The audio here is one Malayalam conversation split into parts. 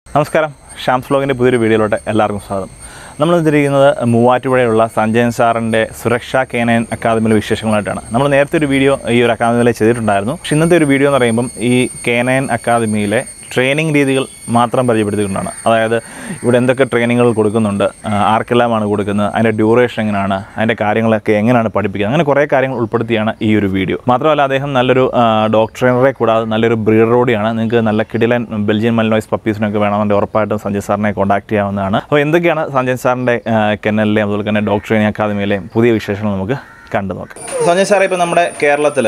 നമസ്കാരം ഷാംസ് വ്ലോഗിൻ്റെ പുതിയൊരു വീഡിയോയിലോട്ട് എല്ലാവർക്കും സ്വാഗതം നമ്മൾ തിരിക്കുന്നത് മൂവാറ്റുപുഴയുള്ള സഞ്ജയൻ സാറിൻ്റെ സുരക്ഷാ കേനയൻ അക്കാദമിയിലെ വിശേഷങ്ങളായിട്ടാണ് നമ്മൾ നേരത്തെ ഒരു വീഡിയോ ഈ ഒരു അക്കാദമിയിൽ ചെയ്തിട്ടുണ്ടായിരുന്നു പക്ഷേ ഇന്നത്തെ ഒരു വീഡിയോ എന്ന് പറയുമ്പം ഈ കേനയൻ അക്കാദമിയിലെ ട്രെയിനിങ് രീതികൾ മാത്രം പരിചയപ്പെടുത്തിക്കൊണ്ടാണ് അതായത് ഇവിടെ എന്തൊക്കെ ട്രെയിനിങ്ങുകൾ കൊടുക്കുന്നുണ്ട് ആ, ആർക്കെല്ലാമാണ് കൊടുക്കുന്നത് അതിൻ്റെ ഡ്യൂറേഷൻ എങ്ങനെയാണ് അതിൻ്റെ കാര്യങ്ങളൊക്കെ എങ്ങനെയാണ് പഠിപ്പിക്കുന്നത് അങ്ങനെ കുറേ കാര്യങ്ങൾ ഉൾപ്പെടുത്തിയാണ് ഈ ഒരു വീഡിയോ മാത്രമല്ല അദ്ദേഹം നല്ലൊരു ഡോക്ടറിനെ കൂടാതെ നല്ലൊരു ബ്രീഡറോടെയാണ് നിങ്ങൾക്ക് നല്ല കിടിലൻ ബെൽജിയൻ മൽനോയ്സ് പപ്പീസിനൊക്കെ വേണമെന്നുണ്ടെങ്കിൽ ഉറപ്പായിട്ടും സഞ്ജയ് സാറിനെ കോൺടാക്ട് ചെയ്യാവുന്നതാണ് അപ്പോൾ എന്തൊക്കെയാണ് സഞ്ജയ് സാറിൻ്റെ കെന്നലിലെയും അതുപോലെ തന്നെ ഡോക്ടർ ട്രെയിനിങ് അക്കാദമിയിലെയും പുതിയ വിശേഷങ്ങൾ നമുക്ക് കണ്ടു നോക്കാം സഞ്ജയ് സാറേ ഇപ്പോൾ നമ്മുടെ കേരളത്തിൽ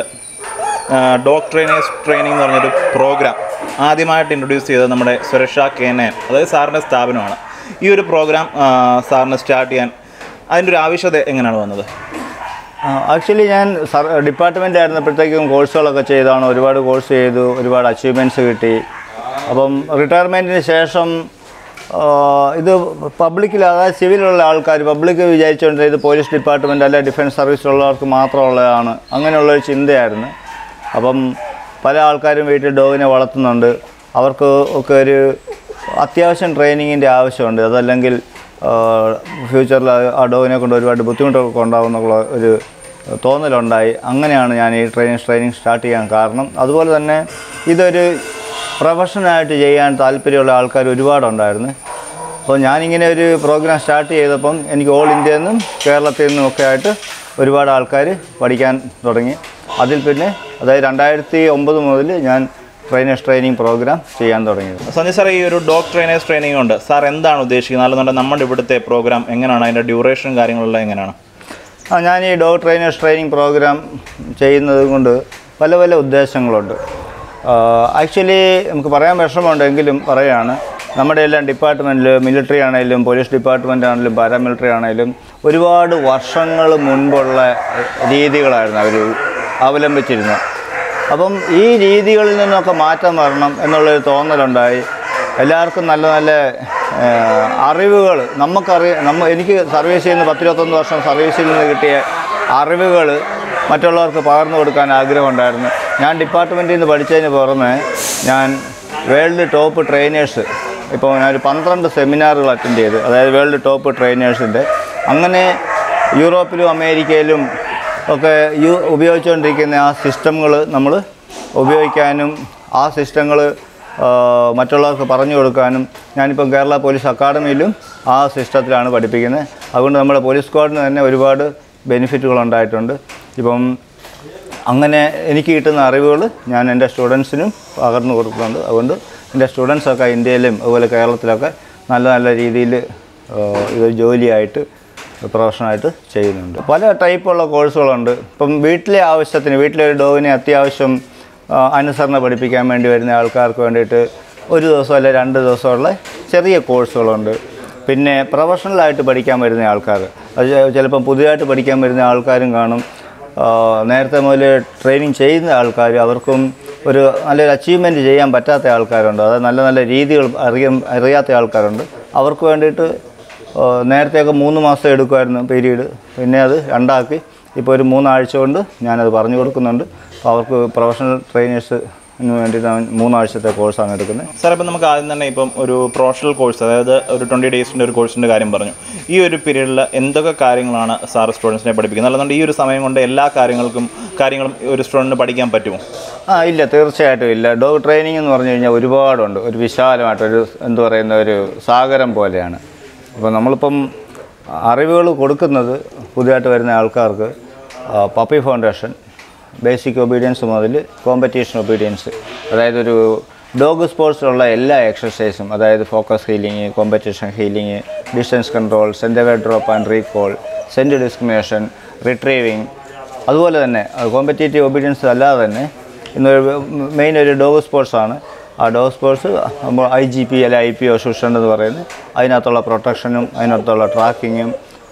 ഡോഗ് ട്രെയിനേഴ്സ് ട്രെയിനിങ് എന്ന് പറഞ്ഞൊരു പ്രോഗ്രാം ആദ്യമായിട്ട് ഇൻട്രൊഡ്യൂസ് ചെയ്തത് നമ്മുടെ സുരക്ഷാ കേനയൻ അതായത് സാറിൻ്റെ സ്ഥാപനമാണ് ഈ ഒരു പ്രോഗ്രാം സാറിന് സ്റ്റാർട്ട് ചെയ്യാൻ അതിൻ്റെ ഒരു ആവശ്യകത എങ്ങനെയാണ് വന്നത് ആക്ച്വലി ഞാൻ സർ ഡിപ്പാർട്ട്മെൻ്റ് ആയിരുന്നപ്പോഴത്തേക്കും കോഴ്സുകളൊക്കെ ചെയ്താണ് ഒരുപാട് കോഴ്സ് ചെയ്തു ഒരുപാട് അച്ചീവ്മെൻറ്റ്സ് കിട്ടി അപ്പം റിട്ടയർമെൻറ്റിന് ശേഷം ആ, ഇത് പബ്ലിക്കിൽ അതായത് സിവിലുള്ള ആൾക്കാർ പബ്ലിക് വിചാരിച്ചുകൊണ്ട് ഇത് പോലീസ് ഡിപ്പാർട്ട്മെൻറ്റ് അല്ലെ ഡിഫൻസ് സർവീസിലുള്ളവർക്ക് മാത്രമുള്ളതാണ് അങ്ങനെയുള്ളൊരു ചിന്തയായിരുന്നു അപ്പം പല ആൾക്കാരും വീട്ടിൽ ഡോഗിനെ വളർത്തുന്നുണ്ട് അവർക്ക് ഒക്കെ ഒരു അത്യാവശ്യം ട്രെയിനിങ്ങിൻ്റെ ആവശ്യമുണ്ട് അതല്ലെങ്കിൽ ഫ്യൂച്ചറിൽ ആ ഡോഗിനെ കൊണ്ട് ഒരുപാട് ബുദ്ധിമുട്ടൊക്കെ ഉണ്ടാകുന്നുള്ള ഒരു തോന്നലുണ്ടായി അങ്ങനെയാണ് ഞാൻ ഈ ട്രെയിനിങ് ട്രെയിനിങ് സ്റ്റാർട്ട് ചെയ്യാൻ കാരണം അതുപോലെ തന്നെ ഇതൊരു പ്രൊഫഷനായിട്ട് ചെയ്യാൻ താല്പര്യമുള്ള ആൾക്കാർ ഒരുപാടുണ്ടായിരുന്നു അപ്പോൾ ഞാനിങ്ങനെ ഒരു പ്രോഗ്രാം സ്റ്റാർട്ട് ചെയ്തപ്പം എനിക്ക് ഓൾ ഇന്ത്യയിൽ നിന്നും കേരളത്തിൽ നിന്നും ഒക്കെ ആയിട്ട് ഒരുപാട് ആൾക്കാർ പഠിക്കാൻ തുടങ്ങി അതിൽ പിന്നെ അതായത് രണ്ടായിരത്തി ഒമ്പത് മുതൽ ഞാൻ ട്രെയിനേഴ്സ് ട്രെയിനിങ് പ്രോഗ്രാം ചെയ്യാൻ തുടങ്ങിയത് സഞ്ജയ് സാർ ഈ ഒരു ഡോഗ് ട്രെയിനേഴ്സ് ട്രെയിനിങ് ഉണ്ട് സാർ എന്താണ് ഉദ്ദേശിക്കുന്നത് അല്ലെന്നുണ്ടെങ്കിൽ നമ്മുടെ ഇവിടുത്തെ പ്രോഗ്രാം എങ്ങനെയാണ് അതിൻ്റെ ഡ്യൂറേഷനും കാര്യങ്ങളെല്ലാം എങ്ങനെയാണ് ആ ഞാൻ ഈ ഡോഗ് ട്രെയിനേഴ്സ് ട്രെയിനിങ് പ്രോഗ്രാം ചെയ്യുന്നത് കൊണ്ട് പല പല ഉദ്ദേശങ്ങളുണ്ട് ആക്ച്വലി നമുക്ക് പറയാൻ വിഷമമുണ്ടെങ്കിലും പറയുകയാണ് നമ്മുടെ എല്ലാം ഡിപ്പാർട്ട്മെൻറ്റിൽ മിലിറ്ററി ആണെങ്കിലും പോലീസ് ഡിപ്പാർട്ട്മെൻ്റ് ആണെങ്കിലും പാരാമിലിറ്ററി ആണെങ്കിലും ഒരുപാട് വർഷങ്ങൾ മുൻപുള്ള രീതികളായിരുന്നു അവർ അവലംബിച്ചിരുന്നത് അപ്പം ഈ രീതികളിൽ നിന്നൊക്കെ മാറ്റം വരണം എന്നുള്ളൊരു തോന്നലുണ്ടായി എല്ലാവർക്കും നല്ല നല്ല അറിവുകൾ നമുക്കറി നമ്മ എനിക്ക് സർവീസ് ചെയ്യുന്ന പത്തിരുപത്തൊന്ന് വർഷം സർവീസിൽ നിന്ന് കിട്ടിയ അറിവുകൾ മറ്റുള്ളവർക്ക് പകർന്നു കൊടുക്കാൻ ആഗ്രഹമുണ്ടായിരുന്നു ഞാൻ ഡിപ്പാർട്ട്മെൻറ്റിൽ നിന്ന് പഠിച്ചതിന് പുറമെ ഞാൻ വേൾഡ് ടോപ്പ് ട്രെയിനേഴ്സ് ഇപ്പോൾ ഞാനൊരു പന്ത്രണ്ട് സെമിനാറുകൾ അറ്റൻഡ് ചെയ്തു അതായത് വേൾഡ് ടോപ്പ് ട്രെയിനേഴ്സിൻ്റെ അങ്ങനെ യൂറോപ്പിലും അമേരിക്കയിലും ഒക്കെ യു ഉപയോഗിച്ചുകൊണ്ടിരിക്കുന്ന ആ സിസ്റ്റങ്ങൾ നമ്മൾ ഉപയോഗിക്കാനും ആ സിസ്റ്റങ്ങൾ മറ്റുള്ളവർക്ക് പറഞ്ഞു കൊടുക്കാനും ഞാനിപ്പം കേരള പോലീസ് അക്കാഡമിയിലും ആ സിസ്റ്റത്തിലാണ് പഠിപ്പിക്കുന്നത് അതുകൊണ്ട് നമ്മുടെ പോലീസ് സ്ക്വാഡിന് തന്നെ ഒരുപാട് ബെനിഫിറ്റുകൾ ഉണ്ടായിട്ടുണ്ട് ഇപ്പം അങ്ങനെ എനിക്ക് കിട്ടുന്ന അറിവുകൾ ഞാൻ എൻ്റെ സ്റ്റുഡൻസിനും പകർന്നു കൊടുക്കുന്നുണ്ട് അതുകൊണ്ട് എൻ്റെ സ്റ്റുഡൻസൊക്കെ ഇന്ത്യയിലും അതുപോലെ കേരളത്തിലൊക്കെ നല്ല നല്ല രീതിയിൽ ഇത് ജോലിയായിട്ട് പ്രൊഫഷനായിട്ട് ചെയ്യുന്നുണ്ട് പല ടൈപ്പുള്ള കോഴ്സുകളുണ്ട് ഇപ്പം വീട്ടിലെ ആവശ്യത്തിന് വീട്ടിലെ ഒരു ഡോഗിനെ അത്യാവശ്യം ആ, അനുസരണ പഠിപ്പിക്കാൻ വേണ്ടി വരുന്ന ആൾക്കാർക്ക് വേണ്ടിയിട്ട് ഒരു ദിവസം അല്ലെ രണ്ട് ദിവസമുള്ള ചെറിയ കോഴ്സുകളുണ്ട് പിന്നെ പ്രൊഫഷണലായിട്ട് പഠിക്കാൻ വരുന്ന ആൾക്കാർ അത് ചെ- ചിലപ്പം പുതിയതായിട്ട് പഠിക്കാൻ വരുന്ന ആൾക്കാരും കാണും ആ, നേരത്തെ മുതൽ ട്രെയിനിങ് ചെയ്യുന്ന ആൾക്കാർ അവർക്കും ഒരു നല്ലൊരു അച്ചീവ്മെൻറ്റ് ചെയ്യാൻ പറ്റാത്ത ആൾക്കാരുണ്ട് അതായത് നല്ല നല്ല രീതികൾ അറിയാൻ അറിയാത്ത ആൾക്കാരുണ്ട് അവർക്ക് വേണ്ടിയിട്ട് ആ, നേരത്തെയൊക്കെ മൂന്ന് മാസം എടുക്കുമായിരുന്നു പീരീഡ് പിന്നെ അത് രണ്ടാക്കി ഇപ്പോൾ ഒരു മൂന്നാഴ്ച കൊണ്ട് ഞാനത് പറഞ്ഞു കൊടുക്കുന്നുണ്ട് അപ്പോൾ അവർക്ക് പ്രൊഫഷണൽ ട്രെയിനേഴ്സിന് വേണ്ടിയിട്ട് ഞാൻ മൂന്നാഴ്ചത്തെ കോഴ്സാണ് എടുക്കുന്നത് സാർ ഇപ്പം നമുക്ക് ആദ്യം തന്നെ ഇപ്പം ഒരു പ്രൊഫഷണൽ കോഴ്സ് അതായത് ഒരു ട്വൻറ്റി ഡേയ്സിൻ്റെ ഒരു കോഴ്സിൻ്റെ കാര്യം പറഞ്ഞു ഈ ഒരു പീരീഡിൽ എന്തൊക്കെ കാര്യങ്ങളാണ് സാർ സ്റ്റുഡൻസിനെ പഠിപ്പിക്കുന്നത് അല്ലാണ്ട് ഈ ഒരു സമയം കൊണ്ട് എല്ലാ കാര്യങ്ങൾക്കും കാര്യങ്ങളും ഒരു സ്റ്റുഡൻറ്റിന് പഠിക്കാൻ പറ്റുമോ ആ ഇല്ല തീർച്ചയായിട്ടും ഇല്ല ഡോഗ് ട്രെയിനിങ് എന്ന് പറഞ്ഞു കഴിഞ്ഞാൽ ഒരുപാടുണ്ട് ഒരു വിശാലമായിട്ടൊരു എന്തു പറയുന്ന ഒരു സാഗരം പോലെയാണ് അപ്പോൾ നമ്മളിപ്പം അറിവുകൾ കൊടുക്കുന്നത് പുതിയതായിട്ട് വരുന്ന ആൾക്കാർക്ക് ആ, പപ്പി ഫൗണ്ടേഷൻ ബേസിക് ഒബീഡിയൻസ് മുതൽ കോമ്പറ്റീഷൻ ഒബീഡിയൻസ് അതായത് ഒരു ഡോഗ് സ്പോർട്സിലുള്ള എല്ലാ എക്സസൈസും അതായത് focus heeling competition heeling distance control centre drop and recall scent discrimination retrieving അതുപോലെ തന്നെ കോമ്പറ്റേറ്റീവ് ഒബീഡിയൻസ് അല്ലാതെ തന്നെ ഇന്നൊരു മെയിൻ ഒരു ഡോഗ് സ്പോർട്സാണ് ആ ഡോഗ് സ്പോർട്സ് നമ്മൾ ഐ ജി പി അല്ലെ ഐ പി ഒ സുഷൻ എന്ന് പറയുന്നത് അതിനകത്തുള്ള പ്രൊട്ടക്ഷനും അതിനകത്തുള്ള ട്രാക്കിങ്ങും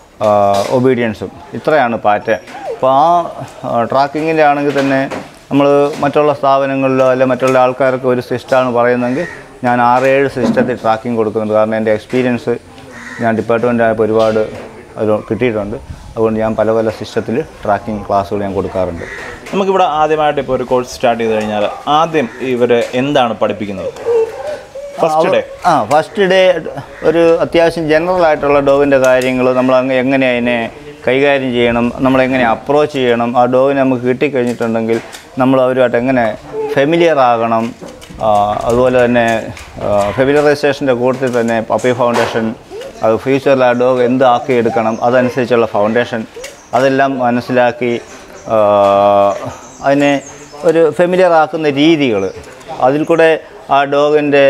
ഒബീഡിയൻസും ഇത്രയാണ് പാറ്റേൺ അപ്പോൾ ആ ട്രാക്കിങ്ങിൻ്റെ ആണെങ്കിൽ തന്നെ നമ്മൾ മറ്റുള്ള സ്ഥാപനങ്ങളിലോ അല്ലെ മറ്റുള്ള ആൾക്കാർക്ക് ഒരു സിസ്റ്റമാണ് പറയുന്നതെങ്കിൽ ഞാൻ ആറേഴ് സിസ്റ്റത്തിൽ ട്രാക്കിംഗ് കൊടുക്കുന്നുണ്ട് കാരണം എൻ്റെ എക്സ്പീരിയൻസ് ഞാൻ ഡിപ്പാർട്ട്മെൻ്റ് ആയപ്പോൾ ഒരുപാട് അത് കിട്ടിയിട്ടുണ്ട് അതുകൊണ്ട് ഞാൻ പല പല സിസ്റ്റത്തിൽ ട്രാക്കിംഗ് ക്ലാസ്സുകൾ ഞാൻ കൊടുക്കാറുണ്ട് നമുക്കിവിടെ ആദ്യമായിട്ട് ഇപ്പോൾ ഒരു കോഴ്സ് സ്റ്റാർട്ട് ചെയ്ത് കഴിഞ്ഞാൽ ആദ്യം ഇവർ എന്താണ് പഠിപ്പിക്കുന്നത് ഫസ്റ്റ് ഡേ ആ ഫസ്റ്റ് ഡേ ഒരു അത്യാവശ്യം ജനറൽ ആയിട്ടുള്ള ഡോഗിൻ്റെ കാര്യങ്ങൾ നമ്മൾ അങ്ങ് എങ്ങനെ അതിനെ കൈകാര്യം ചെയ്യണം നമ്മൾ എങ്ങനെ അപ്രോച്ച് ചെയ്യണം ആ ഡോഗിനെ നമുക്ക് കിട്ടിക്കഴിഞ്ഞിട്ടുണ്ടെങ്കിൽ നമ്മൾ അവരുമായിട്ട് എങ്ങനെ ഫെമിലിയർ ആകണം ആ, അതുപോലെ തന്നെ ഫെമിലിയറൈസേഷൻ്റെ കൂട്ടത്തിൽ തന്നെ പപ്പി ഫൗണ്ടേഷൻ അത് ഫ്യൂച്ചറിൽ ആ ഡോഗ് എന്ത് ആക്കിയെടുക്കണം അതനുസരിച്ചുള്ള ഫൗണ്ടേഷൻ അതെല്ലാം മനസ്സിലാക്കി ആ, അതിനെ ഒരു ഫെമിലിയർ ആക്കുന്ന രീതികൾ അതിൽ കൂടെ ആ ഡോഗിൻ്റെ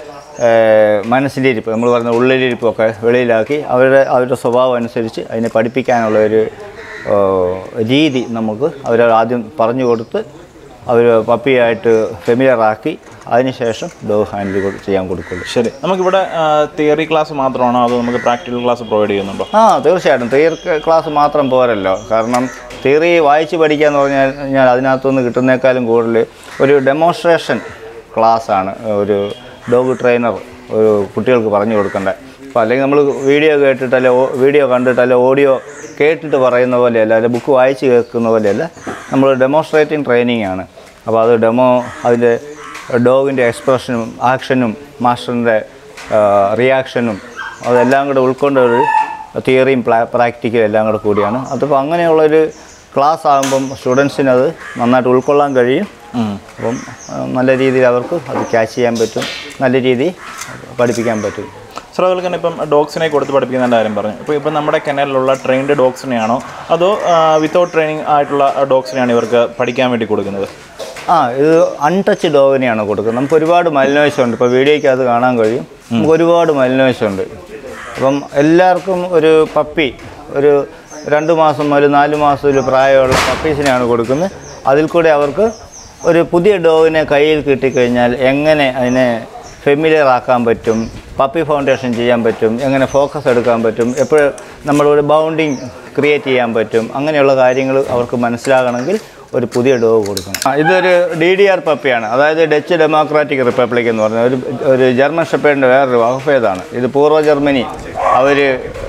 മനസ്സിലിരിപ്പ് നമ്മൾ പറഞ്ഞ ഉള്ളിലിരിപ്പൊക്കെ വെളിയിലാക്കി അവരുടെ അവരുടെ സ്വഭാവം അനുസരിച്ച് അതിനെ പഠിപ്പിക്കാനുള്ള ഒരു ആ, രീതി നമുക്ക് അവർ ആദ്യം പറഞ്ഞു കൊടുത്ത് അവർ പപ്പിയായിട്ട് ഫെമിലിയർ ആക്കി അതിനുശേഷം ഡോഗ് ഹാൻഡിൽ ചെയ്യാൻ കൊടുക്കുള്ളൂ ശരി നമുക്കിവിടെ തിയറി ക്ലാസ് മാത്രമാണോ അതോ നമുക്ക് പ്രാക്ടിക്കൽ ക്ലാസ് പ്രൊവൈഡ് ചെയ്യുന്നുണ്ടോ ആ തീർച്ചയായിട്ടും തിയറി ക്ലാസ് മാത്രം പോരല്ലോ കാരണം തിയറി വായിച്ച് പഠിക്കുക എന്ന് പറഞ്ഞാൽ ഞാൻ അതിനകത്തുനിന്ന് കിട്ടുന്നേക്കാളും കൂടുതൽ ഒരു ഡെമോൺസ്ട്രേഷൻ ക്ലാസ്സാണ് ഒരു ഡോഗ് ട്രെയിനർ ഒരു കുട്ടികൾക്ക് പറഞ്ഞു കൊടുക്കേണ്ടത് അപ്പോൾ അല്ലെങ്കിൽ നമ്മൾ വീഡിയോ കേട്ടിട്ട് അല്ലെ വീഡിയോ കണ്ടിട്ട് അല്ലെ ഓഡിയോ കേട്ടിട്ട് പറയുന്ന പോലെയല്ല അല്ലെ ബുക്ക് വായിച്ച് കേൾക്കുന്ന പോലെയല്ല നമ്മൾ ഡെമോൺസ്ട്രേറ്റിംഗ് ട്രെയിനിങ് ആണ് അപ്പോൾ അത് ഡെമോ അതിൻ്റെ ഡോഗിൻ്റെ എക്സ്പ്രഷനും ആക്ഷനും മാസ്റ്ററിൻ്റെ റിയാക്ഷനും അതെല്ലാം കൂടെ ഉൾക്കൊണ്ട ഒരു തിയറിയും പ്രാക്ടിക്കലും എല്ലാം കൂടെ കൂടിയാണ് അതിപ്പോൾ അങ്ങനെയുള്ളൊരു ക്ലാസ് ആകുമ്പം സ്റ്റുഡൻസിന് അത് നന്നായിട്ട് ഉൾക്കൊള്ളാൻ കഴിയും അപ്പം ആ, നല്ല രീതിയിൽ അവർക്ക് അത് ക്യാച്ച് ചെയ്യാൻ പറ്റും നല്ല രീതിയിൽ പഠിപ്പിക്കാൻ പറ്റും സർ അതുപോലെ തന്നെ ഇപ്പം ഡോഗ്സിനെ കൊടുത്ത് പഠിപ്പിക്കുന്നതിൻ്റെ കാര്യം പറഞ്ഞു ഇപ്പോൾ ഇപ്പം നമ്മുടെ കെനലിലുള്ള ട്രെയിൻഡ് ഡോഗ്സിനെയാണോ അതോ വിത്തൗട്ട് ട്രെയിനിങ് ആയിട്ടുള്ള ഡോഗ്സിനെയാണ് ഇവർക്ക് പഠിക്കാൻ വേണ്ടി കൊടുക്കുന്നത് ആ ഇത് അൺടച്ച് ഡോഗിനെയാണ് കൊടുക്കുന്നത് നമുക്ക് ഒരുപാട് മലിനോയ്സ് ഉണ്ട് ഇപ്പോൾ വീഡിയോയ്ക്ക് അത് കാണാൻ കഴിയും നമുക്ക് ഒരുപാട് മലിനോയ്സ് ഉണ്ട് അപ്പം എല്ലാവർക്കും ഒരു പപ്പി ഒരു രണ്ട് മാസം ഒരു നാല് മാസം ഒരു പ്രായമുള്ള പപ്പീസിനെയാണ് കൊടുക്കുന്നത് അതിൽ കൂടെ അവർക്ക് ഒരു പുതിയ ഡോഗിനെ കയ്യിൽ കിട്ടിക്കഴിഞ്ഞാൽ എങ്ങനെ അതിനെ ഫെമിലിയർ ആക്കാൻ പറ്റും പപ്പി ഫൗണ്ടേഷൻ ചെയ്യാൻ പറ്റും എങ്ങനെ ഫോക്കസ് എടുക്കാൻ പറ്റും എപ്പോഴും നമ്മളൊരു ബൗണ്ടിങ് ക്രിയേറ്റ് ചെയ്യാൻ പറ്റും അങ്ങനെയുള്ള കാര്യങ്ങൾ അവർക്ക് മനസ്സിലാകണമെങ്കിൽ ഒരു പുതിയ ഡോഗ് കൊടുക്കണം ആ, ഇതൊരു ഡി ഡി ആർ പപ്പിയാണ് അതായത് ഡച്ച് ഡെമോക്രാറ്റിക് റിപ്പബ്ലിക് എന്ന് പറഞ്ഞ ഒരു ഒരു ജർമ്മൻ ഷെപ്പേഡിൻ്റെ വേറൊരു വകുപ്പേതാണ് ഇത് പൂർവ്വ ജർമ്മനി അവർ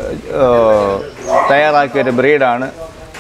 തയ്യാറാക്കിയ ഒരു ബ്രീഡാണ്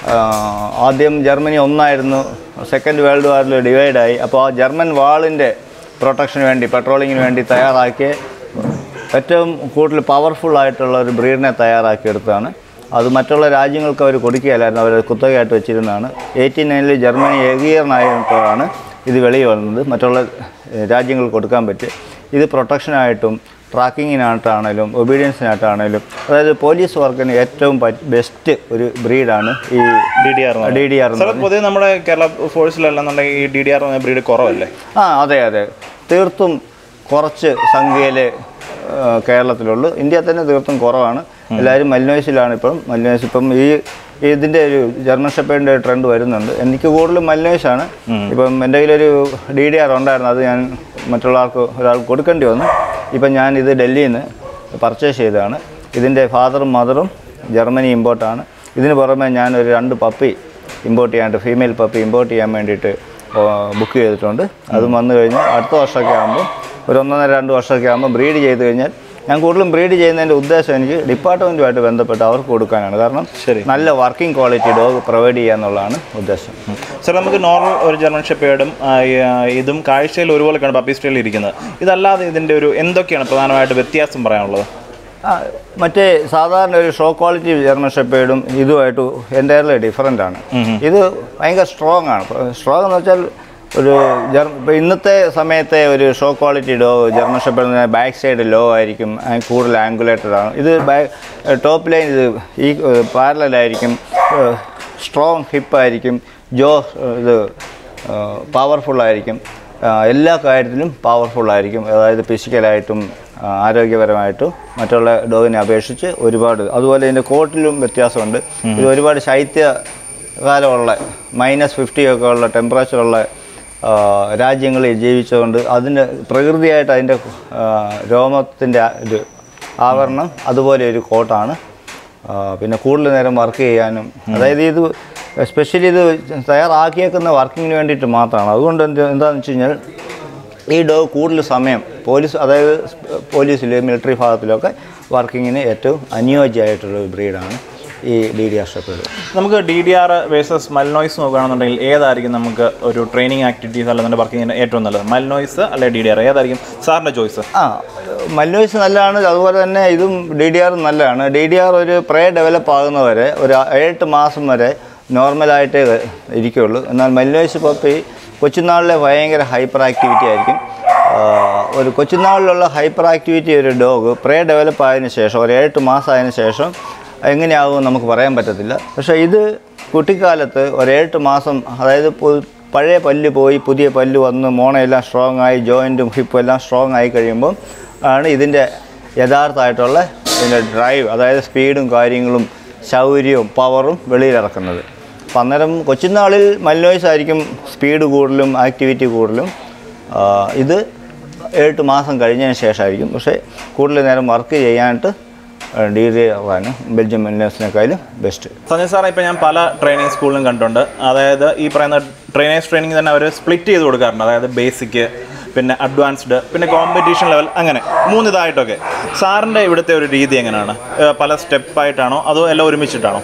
ആദ്യം ജർമ്മനി ഒന്നായിരുന്നു സെക്കൻഡ് വേൾഡ് വാറിൽ ഡിവൈഡായി അപ്പോൾ ആ ജർമ്മൻ വാളിൻ്റെ പ്രൊട്ടക്ഷന് വേണ്ടി പെട്രോളിങ്ങിന് വേണ്ടി തയ്യാറാക്കിയ ഏറ്റവും കൂടുതൽ പവർഫുൾ ആയിട്ടുള്ള ഒരു ബ്രീഡിനെ തയ്യാറാക്കിയെടുത്തതാണ് അത് മറ്റുള്ള രാജ്യങ്ങൾക്ക് അവർ കൊടുക്കുകയല്ലായിരുന്നു അവർ കുത്തകയായിട്ട് വെച്ചിരുന്നതാണ് എയ്റ്റി നയനിൽ ജർമ്മനി ഏകീകരണമായപ്പോഴാണ് ഇത് വെളിയിൽ വന്നത് മറ്റുള്ള ഏഹ്, രാജ്യങ്ങൾക്ക് കൊടുക്കാൻ പറ്റും ഇത് പ്രൊട്ടക്ഷനായിട്ടും ട്രാക്കിങ്ങിനായിട്ടാണേലും ഒബീഡിയൻസിനായിട്ടാണേലും അതായത് പോലീസ് വർക്കിന് ഏറ്റവും ബെസ്റ്റ് ഒരു ബ്രീഡാണ് ഈ D D R D D R sir പൊതുവെ നമ്മുടെ കേരള ഫോഴ്സിലല്ലെന്നുണ്ടെങ്കിൽ ഈ ഡി ഡി ആർ എന്ന ബ്രീഡ് കുറവല്ലേ ആ അതെ അതെ തീർത്തും കുറച്ച് സംഖ്യയിൽ കേരളത്തിലുള്ളൂ ഇന്ത്യ തന്നെ തീർത്തും കുറവാണ് എല്ലാവരും മലിനോയ്സിലാണ് ഇപ്പം മലിനോയ്സ് ഇപ്പം ഈ ഇതിൻ്റെ ഒരു ജർമ്മൻ ഷെപ്പേഡിൻ്റെ ട്രെൻഡ് വരുന്നുണ്ട് എനിക്ക് കൂടുതലും മലിനോയ്സാണ് ഇപ്പം എൻ്റെ കയ്യിലൊരു ഡി ഡി ആർ ഉണ്ടായിരുന്നു അത് ഞാൻ മറ്റുള്ള ആൾക്ക് ഒരാൾക്ക് കൊടുക്കേണ്ടി വന്നു ഇപ്പം ഞാൻ ഇത് ഡൽഹിയിൽ നിന്ന് പർച്ചേസ് ചെയ്തതാണ് ഇതിൻ്റെ ഫാദറും മദറും ജർമ്മനി ഇമ്പോർട്ടാണ് ഇതിന് പുറമെ ഞാൻ ഒരു രണ്ട് പപ്പി ഇമ്പോർട്ട് ചെയ്യാണ്ട് ഫീമെയിൽ പപ്പി ഇമ്പോർട്ട് ചെയ്യാൻ വേണ്ടിയിട്ട് ബുക്ക് ചെയ്തിട്ടുണ്ട് അതും വന്നു കഴിഞ്ഞാൽ അടുത്ത വർഷമൊക്കെ ആകുമ്പോൾ ഒരു ഒന്നൊന്നര രണ്ട് വർഷമൊക്കെ ആകുമ്പോൾ ബ്രീഡ് ചെയ്ത് കഴിഞ്ഞാൽ ഞാൻ കൂടുതലും ബ്രീഡ് ചെയ്യുന്നതിൻ്റെ ഉദ്ദേശം എനിക്ക് ഡിപ്പാർട്ട്മെൻറ്റുമായിട്ട് ബന്ധപ്പെട്ട് അവർക്ക് കൊടുക്കാനാണ് കാരണം ശരി. നല്ല വർക്കിംഗ് ക്വാളിറ്റി ഡോഗ് പ്രൊവൈഡ് ചെയ്യുക എന്നുള്ളതാണ് ഉദ്ദേശം സാർ നമുക്ക് നോർമൽ ഒരു ജർമ്മൻ ഷെപ്പേർഡും ഇതും കാഴ്ചയിൽ ഒരുപോലെയൊക്കെയാണ് പപ്പി സ്റ്റൈലിൽ ഇരിക്കുന്നത് ഇതല്ലാതെ ഇതിൻ്റെ ഒരു എന്തൊക്കെയാണ് പ്രധാനമായിട്ട് വ്യത്യാസം പറയാനുള്ളത് ആ, മറ്റേ സാധാരണ ഒരു ഷോ ക്വാളിറ്റി ജർമ്മൻ ഷെപ്പേഡും ഇതുമായിട്ട് എൻ്റയർലി ഡിഫറെൻ്റ് ആണ് ഇത് ഭയങ്കര സ്ട്രോങ് ആണ് സ്ട്രോങ് എന്ന് വെച്ചാൽ ഒരു ജർമ്മ ഇപ്പോൾ ഇന്നത്തെ സമയത്തെ ഒരു ഷോ ക്വാളിറ്റി ഡോ German shepherd back side low ആയിരിക്കും ആ, കൂടുതൽ ആംഗുലേറ്റഡ് ആണ് ഇത് ടോപ്പ് ലൈൻ ഇത് ഈ പാരലായിരിക്കും സ്ട്രോങ് ഹിപ്പായിരിക്കും ജോ ഇത് പവർഫുൾ ആയിരിക്കും ആ, എല്ലാ കാര്യത്തിലും പവർഫുൾ ആയിരിക്കും അതായത് ഫിസിക്കലായിട്ടും ആ, ആരോഗ്യപരമായിട്ടും മറ്റുള്ള ഡോഗിനെ അപേക്ഷിച്ച് ഒരുപാട് അതുപോലെ ഇതിൻ്റെ കോട്ടിലും വ്യത്യാസമുണ്ട് ഇത് ഒരുപാട് ശൈത്യ കാലമുള്ള മൈനസ് ഫിഫ്റ്റി ഒക്കെ ഉള്ള ടെമ്പറേച്ചറുള്ള രാജ്യങ്ങളിൽ ജീവിച്ചുകൊണ്ട് അതിൻ്റെ പ്രകൃതിയായിട്ട് അതിൻ്റെ രോമത്തിൻ്റെ ഇത് ആവരണം അതുപോലെ ഒരു കോട്ടാണ് ആ, പിന്നെ കൂടുതൽ നേരം വർക്ക് ചെയ്യാനും അതായത് ഇത് സ്പെഷ്യലി ഇത് തയ്യാറാക്കിയേക്കുന്ന വർക്കിങ്ങിന് വേണ്ടിയിട്ട് മാത്രമാണ് അതുകൊണ്ട് എന്ത് എന്താണെന്ന് വെച്ച് കഴിഞ്ഞാൽ ഈ ഡോഗ് കൂടുതൽ സമയം പോലീസ് അതായത് പോലീസിൽ മിലിറ്ററി ഭാഗത്തിലൊക്കെ വർക്കിങ്ങിന് ഏറ്റവും അനുയോജ്യമായിട്ടുള്ള ഒരു ബ്രീഡാണ് ഈ ഡി ഡി ആർ സ്റ്റെപ്പുകൾ നമുക്ക് D D R versus Malinois നോക്കുകയാണെന്നുണ്ടെങ്കിൽ ഏതായിരിക്കും നമുക്ക് ഒരു ട്രെയിനിങ് ആക്ടിവിറ്റീസ് അല്ലെന്നുണ്ടെങ്കിൽ വർക്കിങ്ങിന് ഏറ്റവും നല്ലത് മൽനോയ്സ് അല്ലെ ഡി ഡി ആർ ഏതായിരിക്കും സാറിൻ്റെ ചോയ്സ് ആ മല്ലോയ്സ് നല്ലതാണ് അതുപോലെ തന്നെ ഇതും ഡി ഡി ആർ നല്ലതാണ് ഡി ഡി ആർ ഒരു പ്രേ ഡെവലപ്പ് ആകുന്നവരെ ഒരു ഏഴെട്ട് മാസം വരെ നോർമലായിട്ടേ ഇരിക്കുകയുള്ളൂ എന്നാൽ മല്ലോയ്സ് പപ്പി കൊച്ചുനാളിലെ ഭയങ്കര ഹൈപ്പർ ആക്ടിവിറ്റി ആയിരിക്കും ആ, ഒരു കൊച്ചുനാളിലുള്ള ഹൈപ്പർ ആക്ടിവിറ്റി ഒരു ഡോഗ് പ്രേ ഡെവലപ്പ് ആയതിനു ശേഷം ഒരു ഏഴെട്ട് മാസം ആയതിനു ശേഷം എങ്ങനെയാകും നമുക്ക് പറയാൻ പറ്റത്തില്ല പക്ഷേ ഇത് കുട്ടിക്കാലത്ത് ഒരു ഏഴെട്ട് മാസം അതായത് പു- പഴയ പല്ല് പോയി പുതിയ പല്ല് വന്ന് മോണയെല്ലാം സ്ട്രോങ് ആയി ജോയിൻറ്റും ഹിപ്പും എല്ലാം സ്ട്രോങ് ആയി കഴിയുമ്പം ആണ് ഇതിൻ്റെ യഥാർത്ഥമായിട്ടുള്ള ഇതിൻ്റെ ഡ്രൈവ് അതായത് സ്പീഡും കാര്യങ്ങളും ശൗര്യവും പവറും വെളിയിലിറക്കുന്നത് അപ്പം അന്നേരം കൊച്ചുനാളിൽ മല്ലോയ്സ് ആയിരിക്കും സ്പീഡ് കൂടുതലും ആക്ടിവിറ്റി കൂടുതലും ആ, ഇത് ഏഴെട്ട് മാസം കഴിഞ്ഞതിന് ശേഷമായിരിക്കും പക്ഷേ കൂടുതൽ നേരം വർക്ക് ചെയ്യാനായിട്ട് ഡി ഡി ആണ് ബെൽജിയം മല്ലോയ്സിനേക്കാളും ബെസ്റ്റ് സഞ്ജയ് സാറേ ഇപ്പോൾ ഞാൻ പല ട്രെയിനിങ് സ്കൂളിലും കണ്ടിട്ടുണ്ട് അതായത് ഈ പറയുന്ന ട്രെയിനേഴ്സ് ട്രെയിനിങ് തന്നെ അവർ സ്പ്ലിറ്റ് ചെയ്ത് കൊടുക്കാറുണ്ട് അതായത് ബേസിക് പിന്നെ അഡ്വാൻസ്ഡ് പിന്നെ കോമ്പറ്റീഷൻ ലെവൽ അങ്ങനെ മൂന്നിതായിട്ടൊക്കെ സാറിൻ്റെ ഇവിടുത്തെ ഒരു രീതി എങ്ങനെയാണ് ഏഹ് പല സ്റ്റെപ്പായിട്ടാണോ അതോ എല്ലാം ഒരുമിച്ചിട്ടാണോ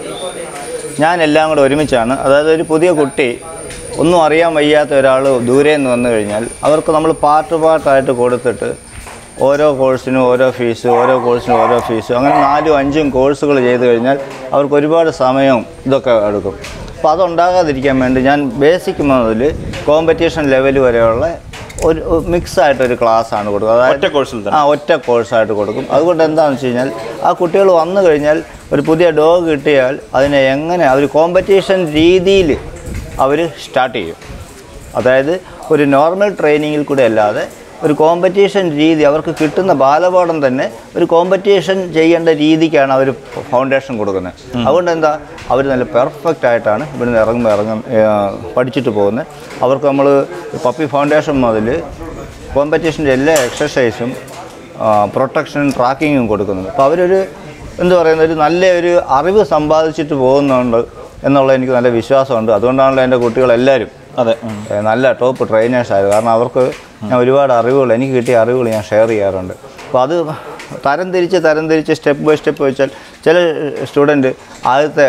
ഞാൻ എല്ലാം കൂടെ ഒരുമിച്ചാണ് അതായത് ഒരു പുതിയ കുട്ടി ഒന്നും അറിയാൻ വയ്യാത്ത ഒരാൾ ദൂരെ നിന്ന് വന്നു കഴിഞ്ഞാൽ അവർക്ക് നമ്മൾ പാർട്ട് പാർട്ടായിട്ട് കൊടുത്തിട്ട് ഓരോ കോഴ്സിനും ഓരോ ഫീസ് ഓരോ കോഴ്സിനും ഓരോ ഫീസ് അങ്ങനെ നാലും അഞ്ചും കോഴ്സുകൾ ചെയ്ത് കഴിഞ്ഞാൽ അവർക്ക് ഒരുപാട് സമയവും ഇതൊക്കെ എടുക്കും അപ്പോൾ അതുണ്ടാകാതിരിക്കാൻ വേണ്ടി ഞാൻ ബേസിക് മുതൽ കോമ്പറ്റീഷൻ ലെവൽ വരെയുള്ള ഒരു മിക്സ് ആയിട്ടൊരു ക്ലാസ്സാണ് കൊടുക്കുക ഒറ്റ കോഴ്സിൽ തന്നെ ആ ഒറ്റ കോഴ്സായിട്ട് കൊടുക്കും അതുകൊണ്ട് എന്താണെന്ന് വെച്ച് കഴിഞ്ഞാൽ ആ കുട്ടികൾ വന്നു കഴിഞ്ഞാൽ ഒരു പുതിയ ഡോഗ് കിട്ടിയാൽ അതിനെ എങ്ങനെ അവർ കോമ്പറ്റീഷൻ രീതിയിൽ അവർ സ്റ്റാർട്ട് ചെയ്യും അതായത് ഒരു നോർമൽ ട്രെയിനിങ്ങിൽ കൂടെ അല്ലാതെ ഒരു കോമ്പറ്റീഷൻ രീതി അവർക്ക് കിട്ടുന്ന ബാലപാഠം തന്നെ ഒരു കോമ്പറ്റീഷൻ ചെയ്യേണ്ട രീതിക്കാണ് അവർ ഫൗണ്ടേഷൻ കൊടുക്കുന്നത് അതുകൊണ്ട് എന്താ അവർ നല്ല പെർഫെക്റ്റ് ആയിട്ടാണ് ഇവിടുന്ന് ഇറങ്ങുമ്പോൾ ഇറങ്ങും ഏഹ്, പഠിച്ചിട്ട് പോകുന്നത് അവർക്ക് നമ്മൾ പപ്പി ഫൗണ്ടേഷൻ മുതൽ കോമ്പറ്റീഷൻ്റെ എല്ലാ എക്സസൈസും പ്രൊട്ടക്ഷനും ട്രാക്കിങ്ങും കൊടുക്കുന്നുണ്ട് അപ്പോൾ അവരൊരു എന്താ പറയുന്നത് ഒരു നല്ല ഒരു അറിവ് സമ്പാദിച്ചിട്ട് പോകുന്നുണ്ട് എന്നുള്ള എനിക്ക് നല്ല വിശ്വാസമുണ്ട് അതുകൊണ്ടാണല്ലോ എൻ്റെ കുട്ടികളെല്ലാവരും അതെ ഉം. ഏ, നല്ല ടോപ്പ് ട്രെയിനേഴ്സായത് കാരണം അവർക്ക് ഞാൻ ഒരുപാട് അറിവുകൾ എനിക്ക് കിട്ടിയ അറിവുകൾ ഞാൻ ഷെയർ ചെയ്യാറുണ്ട് അപ്പോൾ അത് തരം തിരിച്ച് തരം തിരിച്ച് സ്റ്റെപ്പ് ബൈ സ്റ്റെപ്പ് വെച്ചാൽ ചില സ്റ്റുഡൻറ്റ് ആദ്യത്തെ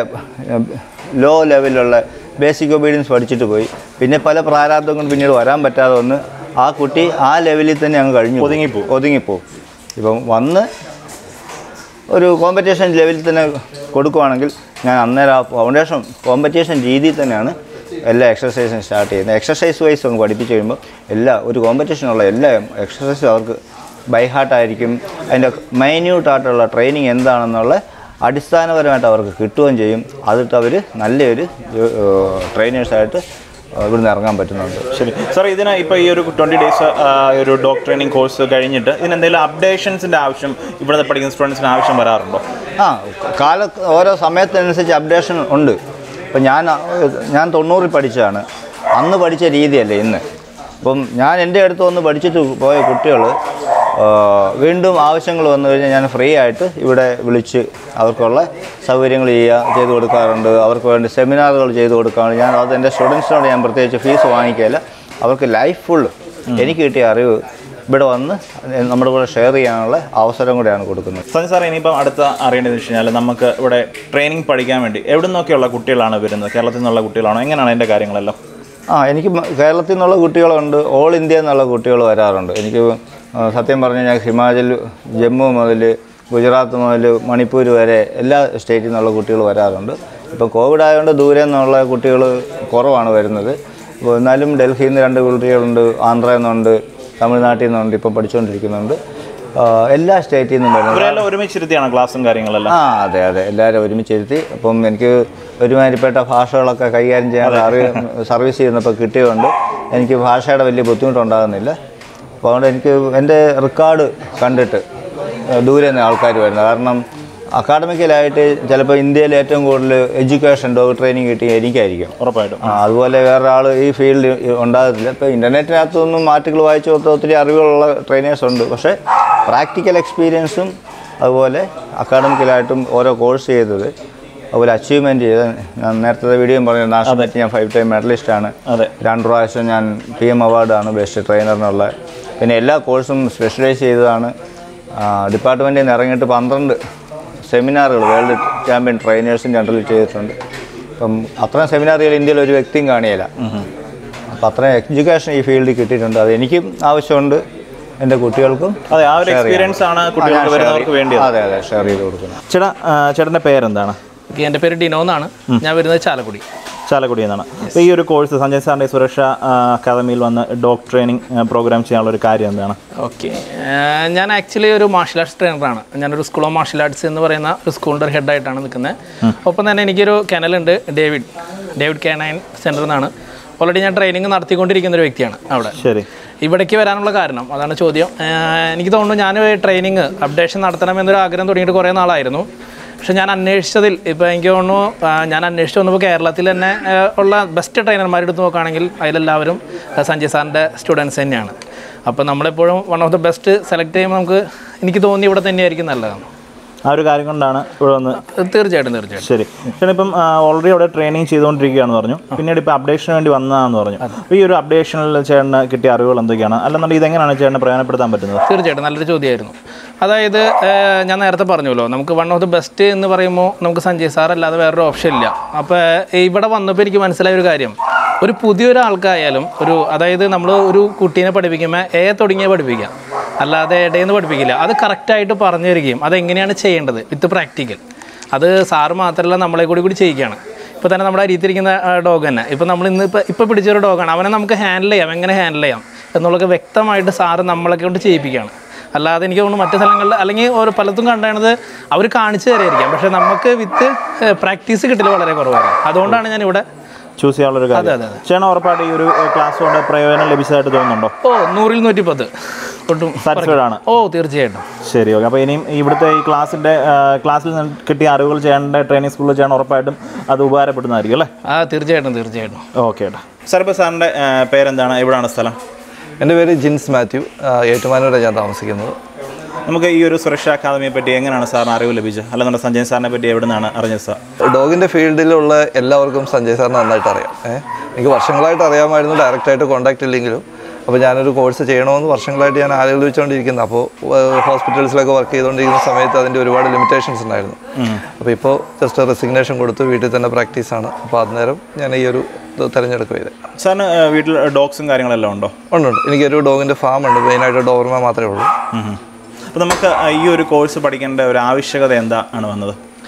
ലോ ലെവലിലുള്ള ബേസിക് ഒബീഡിയൻസ് പഠിച്ചിട്ട് പോയി പിന്നെ പല പ്രാരാബ്ദം കൊണ്ട് പിന്നീട് വരാൻ പറ്റാതെ വന്ന് ആ കുട്ടി ആ ലെവലിൽ തന്നെ അങ്ങ് കഴിഞ്ഞു പോകും. ഒതുങ്ങിപ്പോവും. ഒതുങ്ങിപ്പോവും ഇപ്പം വന്ന് ഒരു കോമ്പറ്റീഷൻ ലെവലിൽ തന്നെ കൊടുക്കുവാണെങ്കിൽ ഞാൻ അന്നേരം ആ ഫൗണ്ടേഷൻ കോമ്പറ്റീഷൻ രീതിയിൽ തന്നെയാണ് എല്ലാ എക്സസൈസും സ്റ്റാർട്ട് ചെയ്യുന്നത് എക്സസൈസ് വൈസ് ഒന്ന് പഠിപ്പിച്ച് കഴിയുമ്പോൾ എല്ലാ ഒരു കോമ്പറ്റീഷനുള്ള എല്ലാ എക്സസൈസും അവർക്ക് ബൈ ഹാർട്ടായിരിക്കും അതിൻ്റെ മൈന്യൂട്ടായിട്ടുള്ള ട്രെയിനിങ് എന്താണെന്നുള്ള അടിസ്ഥാനപരമായിട്ട് അവർക്ക് കിട്ടുകയും ചെയ്യും അതിട്ട് അവർ നല്ലൊരു ട്രെയിനേഴ്സായിട്ട് ഇവിടുന്ന് ഇറങ്ങാൻ പറ്റുന്നുണ്ട് ശരി സാർ ഇതിന് ഇപ്പോൾ ഈ ഒരു ട്വൻറ്റി ഡേയ്സ് ഒരു ഡോഗ് ട്രെയിനിങ് കോഴ്സ് കഴിഞ്ഞിട്ട് ഇതിന് എന്തെങ്കിലും അപ്ഡേഷൻസിൻ്റെ ആവശ്യം ഇവിടുത്തെ പഠിക്കുന്ന സ്റ്റുഡൻസിന് ആവശ്യം വരാറുണ്ടോ ആ കാല ഓരോ സമയത്തനുസരിച്ച് അപ്ഡേഷൻ ഉണ്ട് ഇപ്പം ഞാൻ ഞാൻ തൊണ്ണൂറിൽ പഠിച്ചതാണ് അന്ന് പഠിച്ച രീതിയല്ലേ ഇന്ന് അപ്പം ഞാൻ എൻ്റെ അടുത്ത് വന്ന് പഠിച്ചിട്ട് പോയ കുട്ടികൾ വീണ്ടും ആവശ്യങ്ങൾ വന്നു കഴിഞ്ഞാൽ ഞാൻ ഫ്രീ ആയിട്ട് ഇവിടെ വിളിച്ച് അവർക്കുള്ള സൗകര്യങ്ങൾ ചെയ്യുക ചെയ്ത് കൊടുക്കാറുണ്ട് അവർക്ക് വേണ്ടി സെമിനാറുകൾ ചെയ്ത് കൊടുക്കാറുണ്ട് ഞാൻ അത് എൻ്റെ സ്റ്റുഡൻസിനോട് ഞാൻ പ്രത്യേകിച്ച് ഫീസ് വാങ്ങിക്കുകയില്ല അവർക്ക് ലൈഫ് ഫുൾ എനിക്ക് കിട്ടിയ അറിവ് ഇവിടെ വന്ന് നമ്മുടെ കൂടെ ഷെയർ ചെയ്യാനുള്ള അവസരം കൂടെയാണ് കൊടുക്കുന്നത് സഞ്ജയ് സാർ ഇനിയിപ്പം അടുത്ത അറിയേണ്ടതെന്ന് വെച്ച് കഴിഞ്ഞാൽ നമുക്ക് ഇവിടെ ട്രെയിനിങ് പഠിക്കാൻ വേണ്ടി എവിടെ നിന്നൊക്കെയുള്ള കുട്ടികളാണ് വരുന്നത് കേരളത്തിൽ നിന്നുള്ള കുട്ടികളാണോ എങ്ങനെയാണ് അതിൻ്റെ കാര്യങ്ങളെല്ലാം ആ എനിക്ക് മ- കേരളത്തിൽ നിന്നുള്ള കുട്ടികളുണ്ട് ഓൾ ഇന്ത്യ എന്നുള്ള കുട്ടികൾ വരാറുണ്ട് എനിക്ക് ആ, സത്യം പറഞ്ഞു കഴിഞ്ഞാൽ ഹിമാചൽ ജമ്മു മുതൽ ഗുജറാത്ത് മുതൽ മണിപ്പൂർ വരെ എല്ലാ സ്റ്റേറ്റിൽ നിന്നുള്ള കുട്ടികൾ വരാറുണ്ട് ഇപ്പോൾ കോവിഡ് ആയതുകൊണ്ട് ദൂരെ നിന്നുള്ള കുട്ടികൾ കുറവാണ് വരുന്നത് അപ്പോൾ എന്നാലും ഡൽഹിയിൽ നിന്ന് രണ്ട് കുട്ടികളുണ്ട് ആന്ധ്രയിൽ നിന്നുണ്ട് തമിഴ്നാട്ടിൽ നിന്നുണ്ട് ഇപ്പം പഠിച്ചുകൊണ്ടിരിക്കുന്നുണ്ട് ആ, എല്ലാ സ്റ്റേറ്റിൽ നിന്നും വരുന്നത് ഇവരെല്ലാം ഒരുമിച്ചിരുത്തിയാണ് ക്ലാസ്സും കാര്യങ്ങളെല്ലാം ആ അതെ അതെ എല്ലാവരും ഒരുമിച്ചിരുത്തി അപ്പം എനിക്ക് ഒരുമാതിരിപ്പെട്ട ഭാഷകളൊക്കെ കൈകാര്യം ചെയ്യാൻ അറി സർവീസ് ചെയ്യുന്നപ്പോൾ കിട്ടിയതുകൊണ്ട് എനിക്ക് ഭാഷയുടെ വലിയ ബുദ്ധിമുട്ടുണ്ടാകുന്നില്ല അപ്പോൾ അതുകൊണ്ട് എനിക്ക് എൻ്റെ റെക്കോർഡ് കണ്ടിട്ട് ഏഹ്, ദൂരെ നിന്ന് ആൾക്കാർ വരുന്നത് കാരണം അക്കാഡമിക്കലായിട്ട് ചിലപ്പോൾ ഇന്ത്യയിൽ ഏറ്റവും കൂടുതൽ എഡ്യൂക്കേഷൻ ഡോഗ് ട്രെയിനിങ് കിട്ടിയ എനിക്കായിരിക്കും ഉറപ്പായിട്ടും ആ, അതുപോലെ വേറൊരാൾ ഈ ഫീൽഡ് ഉണ്ടാകത്തില്ല ഇപ്പോൾ ഇൻ്റർനെറ്റിനകത്തൊന്നും ആർട്ടിക്കിൾ വായിച്ചു കൊടുത്ത ഒത്തിരി അറിവുകളുള്ള ട്രെയിനേഴ്സ് ഉണ്ട് പക്ഷേ പ്രാക്ടിക്കൽ എക്സ്പീരിയൻസും അതുപോലെ അക്കാഡമിക്കലായിട്ടും ഓരോ കോഴ്സ് ചെയ്തത് അതുപോലെ അച്ചീവ്മെൻറ്റ് ചെയ്ത് ഞാൻ നേരത്തെ വീഡിയോയും പറഞ്ഞു നാഷണൽ മെറ്റ് ഞാൻ ഫൈവ് ടൈം മെഡലിസ്റ്റാണ് അതെ രണ്ട് പ്രാവശ്യം ഞാൻ പി എം അവാർഡാണ് ബെസ്റ്റ് ട്രെയിനറിനുള്ള പിന്നെ എല്ലാ കോഴ്സും സ്പെഷ്യലൈസ് ചെയ്തതാണ് ഡിപ്പാർട്ട്മെൻറ്റിൽ നിന്ന് ഇറങ്ങിയിട്ട് പന്ത്രണ്ട് സെമിനാറുകൾ വേൾഡ് ചാമ്പ്യൻ ട്രെയിനേഴ്സിൻ്റെ അണ്ടറിൽ ചെയ്തിട്ടുണ്ട് അപ്പം അത്രയും സെമിനാറുകൾ ഇന്ത്യയിൽ ഒരു വ്യക്തിയും കാണിയില്ല അപ്പം അത്രയും എഡ്യൂക്കേഷൻ ഈ ഫീൽഡിൽ കിട്ടിയിട്ടുണ്ട് അത് എനിക്കും ആവശ്യമുണ്ട് എൻ്റെ കുട്ടികൾക്കും അതെ ആ ഒരു എക്സ്പീരിയൻസ് ആണ് ആ, ഞാൻ കുട്ടികൾക്ക് share വരുന്നവർക്ക് ചെയ്യും. വേണ്ടിയത് അതെ അതെ ഷെയർ ചെയ്ത് കൊടുക്കുന്നു ചേട്ടാ ആ, ചേട്ടൻ്റെ പേരെന്താണ് ഓക്കെ, എൻ്റെ പേര് ഡിനോ എന്നാണ് ഞാൻ വരുന്നത് ചാലക്കുടി ചാലക്കുടി എന്നാണ് അപ്പോൾ ഈ ഒരു കോഴ്സ് സഞ്ജയ് സാറിൻ്റെ സുരക്ഷ ആ, അക്കാദമിയിൽ വന്ന് ഡോഗ് ട്രെയിനിങ് പ്രോഗ്രാം ചെയ്യാനുള്ള ഒരു കാര്യം എന്താണ് ഓക്കെ ഞാൻ ആക്ച്വലി ഒരു മാർഷൽ ആർട്സ് ട്രെയിനറാണ് ഞാനൊരു സ്കൂൾ ഓഫ് മാർഷൽ ആർട്സ് എന്ന് പറയുന്ന ഒരു സ്കൂളിൻ്റെ ഒരു ഹെഡായിട്ടാണ് നിൽക്കുന്നത് ഒപ്പം തന്നെ എനിക്കൊരു കെനലുണ്ട് ഡേവിഡ് ഡേവിഡ് കേനൈൻ സെൻറ്റർ എന്നാണ് ഓൾറെഡി ഞാൻ ട്രെയിനിങ് നടത്തിക്കൊണ്ടിരിക്കുന്ന ഒരു വ്യക്തിയാണ് അവിടെ ശരി ഇവിടേക്ക് വരാനുള്ള കാരണം അതാണ് ചോദ്യം ഏഹ് എനിക്ക് തോന്നുന്നു ഞാൻ ട്രെയിനിങ് അപ്ഡേഷൻ നടത്തണം എന്നൊരു ആഗ്രഹം തുടങ്ങിയിട്ട് കുറേ നാളായിരുന്നു പക്ഷെ ഞാൻ അന്വേഷിച്ചതിൽ ഇപ്പോൾ എനിക്ക് തോന്നുന്നു ആ, ഞാൻ അന്വേഷിച്ച് വന്നപ്പോൾ കേരളത്തിൽ തന്നെ ഏഹ് ഉള്ള ബെസ്റ്റ് ട്രെയിനർമാർ എടുത്ത് നോക്കുകയാണെങ്കിൽ അതിലെല്ലാവരും ആ, സഞ്ജയ് സാറിൻ്റെ സ്റ്റുഡൻസ് തന്നെയാണ് അപ്പോൾ നമ്മളെപ്പോഴും one of the best select ചെയ്യുമ്പോൾ നമുക്ക് എനിക്ക് തോന്നി ഇവിടെ തന്നെയായിരിക്കും നല്ലതാണ് ആ ഒരു കാര്യം കൊണ്ടാണ് ഇവിടെ വന്ന് തീർച്ചയായിട്ടും തീർച്ചയായിട്ടും ശരി ചേട്ടൻ ഇപ്പം ഓൾറെഡി അവിടെ ട്രെയിനിങ് ചെയ്തുകൊണ്ടിരിക്കുകയാണെന്ന് പറഞ്ഞു പിന്നീട് ഇപ്പോൾ അപ്ഡേഷന് വേണ്ടി വന്നതാണെന്ന് പറഞ്ഞു അപ്പോൾ ഈ ഒരു അപ്ഡേഷനിൽ ചേട്ടന് കിട്ടിയ അറിവുകൾ എന്തൊക്കെയാണ് അല്ലെന്നുണ്ടെങ്കിൽ ഇതെങ്ങനെയാണ് ചേട്ടനെ പ്രയോജനപ്പെടുത്താൻ പറ്റുന്നത് തീർച്ചയായിട്ടും നല്ലൊരു ചോദ്യമായിരുന്നു അതായത് ഏഹ്, ഞാൻ നേരത്തെ പറഞ്ഞല്ലോ നമുക്ക് വൺ ഓഫ് ദി ബെസ്റ്റ് എന്ന് പറയുമ്പോൾ നമുക്ക് സഞ്ജയ് സാർ അല്ലാതെ വേറൊരു ഓപ്ഷൻ ഇല്ല അപ്പോൾ ഇവിടെ വന്നപ്പോൾ എനിക്ക് മനസ്സിലായ ഒരു കാര്യം ഒരു പുതിയൊരു ആൾക്കായാലും ഒരു അതായത് നമ്മൾ ഒരു കുട്ടീനെ പഠിപ്പിക്കുമ്പോൾ എ തുടങ്ങിയ പഠിപ്പിക്കാം അല്ലാതെ ഇടയിൽ നിന്ന് പഠിപ്പിക്കില്ല അത് കറക്റ്റായിട്ട് പറഞ്ഞു തരികയും അതെങ്ങനെയാണ് ചെയ്യേണ്ടത് വിത്ത് പ്രാക്ടിക്കൽ അത് സാറ് മാത്രമല്ല നമ്മളെ കൂടി കൂടി ചെയ്യിക്കുകയാണ് ഇപ്പോൾ തന്നെ നമ്മുടെ അരിയത്തിരിക്കുന്ന ഡോഗ് തന്നെ ഇപ്പോൾ നമ്മൾ ഇന്ന് ഇപ്പോൾ ഇപ്പോൾ പിടിച്ചൊരു ഡോഗാണ് അവനെ നമുക്ക് ഹാൻഡിൽ ചെയ്യാം എങ്ങനെ ഹാൻഡിൽ ചെയ്യാം എന്നുള്ളതൊക്കെ വ്യക്തമായിട്ട് സാറ് നമ്മളൊക്കെ കൊണ്ട് ചെയ്യിപ്പിക്കുകയാണ് അല്ലാതെ എനിക്ക് തോന്നുന്നു മറ്റു സ്ഥലങ്ങളിൽ അല്ലെങ്കിൽ ഓരോ പലതും കണ്ടാണത് അവർ കാണിച്ചു തരായിരിക്കാം പക്ഷേ നമുക്ക് വിത്ത് പ്രാക്ടീസ് കിട്ടൽ വളരെ കുറവായിരിക്കും അതുകൊണ്ടാണ് ഞാൻ ഇവിടെ ചൂസ് ചെയ്യാനുള്ള ഒരു കാര്യം അതെ, അതെ. ചേട്ടൻ ഉറപ്പായിട്ട് ഈ ഒരു ക്ലാസ് കൊണ്ട് പ്രയോജനം ലഭിച്ചതായിട്ട് തോന്നുന്നുണ്ടോ ഓ നൂറിൽ നൂറ്റി പത്ത് ഒട്ടും സാറ്റിസ്ഫൈഡ് ആണ് ഓ തീർച്ചയായിട്ടും ശരി ഓക്കെ അപ്പോൾ ഇനിയും ഇവിടുത്തെ ഈ ക്ലാസ്സിൻ്റെ ക്ലാസ്സിൽ നിന്ന് കിട്ടിയ അറിവുകൾ ചെയ്യേണ്ട ട്രെയിനിങ് സ്കൂളിൽ ചെയ്യണം ഉറപ്പായിട്ടും അത് ഉപകാരപ്പെടുന്നതായിരിക്കും അല്ലേ ആ തീർച്ചയായിട്ടും തീർച്ചയായിട്ടും ഓക്കെ ഏട്ടാ സാർ ഇപ്പോൾ സാറിൻ്റെ പേരെന്താണ് എവിടെയാണ് സ്ഥലം എൻ്റെ പേര് ജിൻസ് മാത്യു ആ, ഏറ്റുമാനൂരാണ് ഞാൻ താമസിക്കുന്നത് നമുക്ക് ഈ ഒരു സുരക്ഷാ അക്കാദമിയെ പറ്റി എങ്ങനെയാണ് സാറിന് അറിവ് ലഭിച്ചത് അല്ലെന്നുണ്ടെങ്കിൽ സഞ്ജയ് സാറിനെ പറ്റി എവിടെ നിന്നാണ് അറിഞ്ഞത് സാർ ഡോഗിൻ്റെ ഫീൽഡിലുള്ള എല്ലാവർക്കും സഞ്ജയ് സാറിനെ നന്നായിട്ട് അറിയാം ഏ എനിക്ക് വർഷങ്ങളായിട്ട് അറിയാമായിരുന്നു ഡയറക്റ്റായിട്ട് കോൺടാക്റ്റ് ഇല്ലെങ്കിലും അപ്പോൾ ഞാനൊരു കോഴ്സ് ചെയ്യണമെന്ന് വർഷങ്ങളായിട്ട് ഞാൻ ആലോചിച്ചുകൊണ്ടിരിക്കുന്നത് അപ്പോൾ ഹോസ്പിറ്റൽസിലൊക്കെ വർക്ക് ചെയ്തുകൊണ്ടിരിക്കുന്ന സമയത്ത് അതിൻ്റെ ഒരുപാട് ലിമിറ്റേഷൻസ് ഉണ്ടായിരുന്നു അപ്പോൾ ഇപ്പോൾ ജസ്റ്റ് റെസിഗ്നേഷൻ കൊടുത്ത് വീട്ടിൽ തന്നെ പ്രാക്ടീസാണ് അപ്പോൾ അന്നേരം ഞാൻ ഈ ഒരു ഇത് തിരഞ്ഞെടുക്കുക ചെയ്തത് സാറിന് ഏ, വീട്ടിൽ ഡോഗ്സും കാര്യങ്ങളെല്ലാം ഉണ്ടോ ഉണ്ട് ഉണ്ട് എനിക്കൊരു ഡോഗിൻ്റെ ഫാം ഉണ്ട് മെയിനായിട്ട് ഡോർമ മാത്രമേ ഉള്ളൂ അപ്പോൾ നമുക്ക് ഈ ഒരു കോഴ്സ് പഠിക്കേണ്ട ഒരു ആവശ്യകത എന്താണ് വന്നത്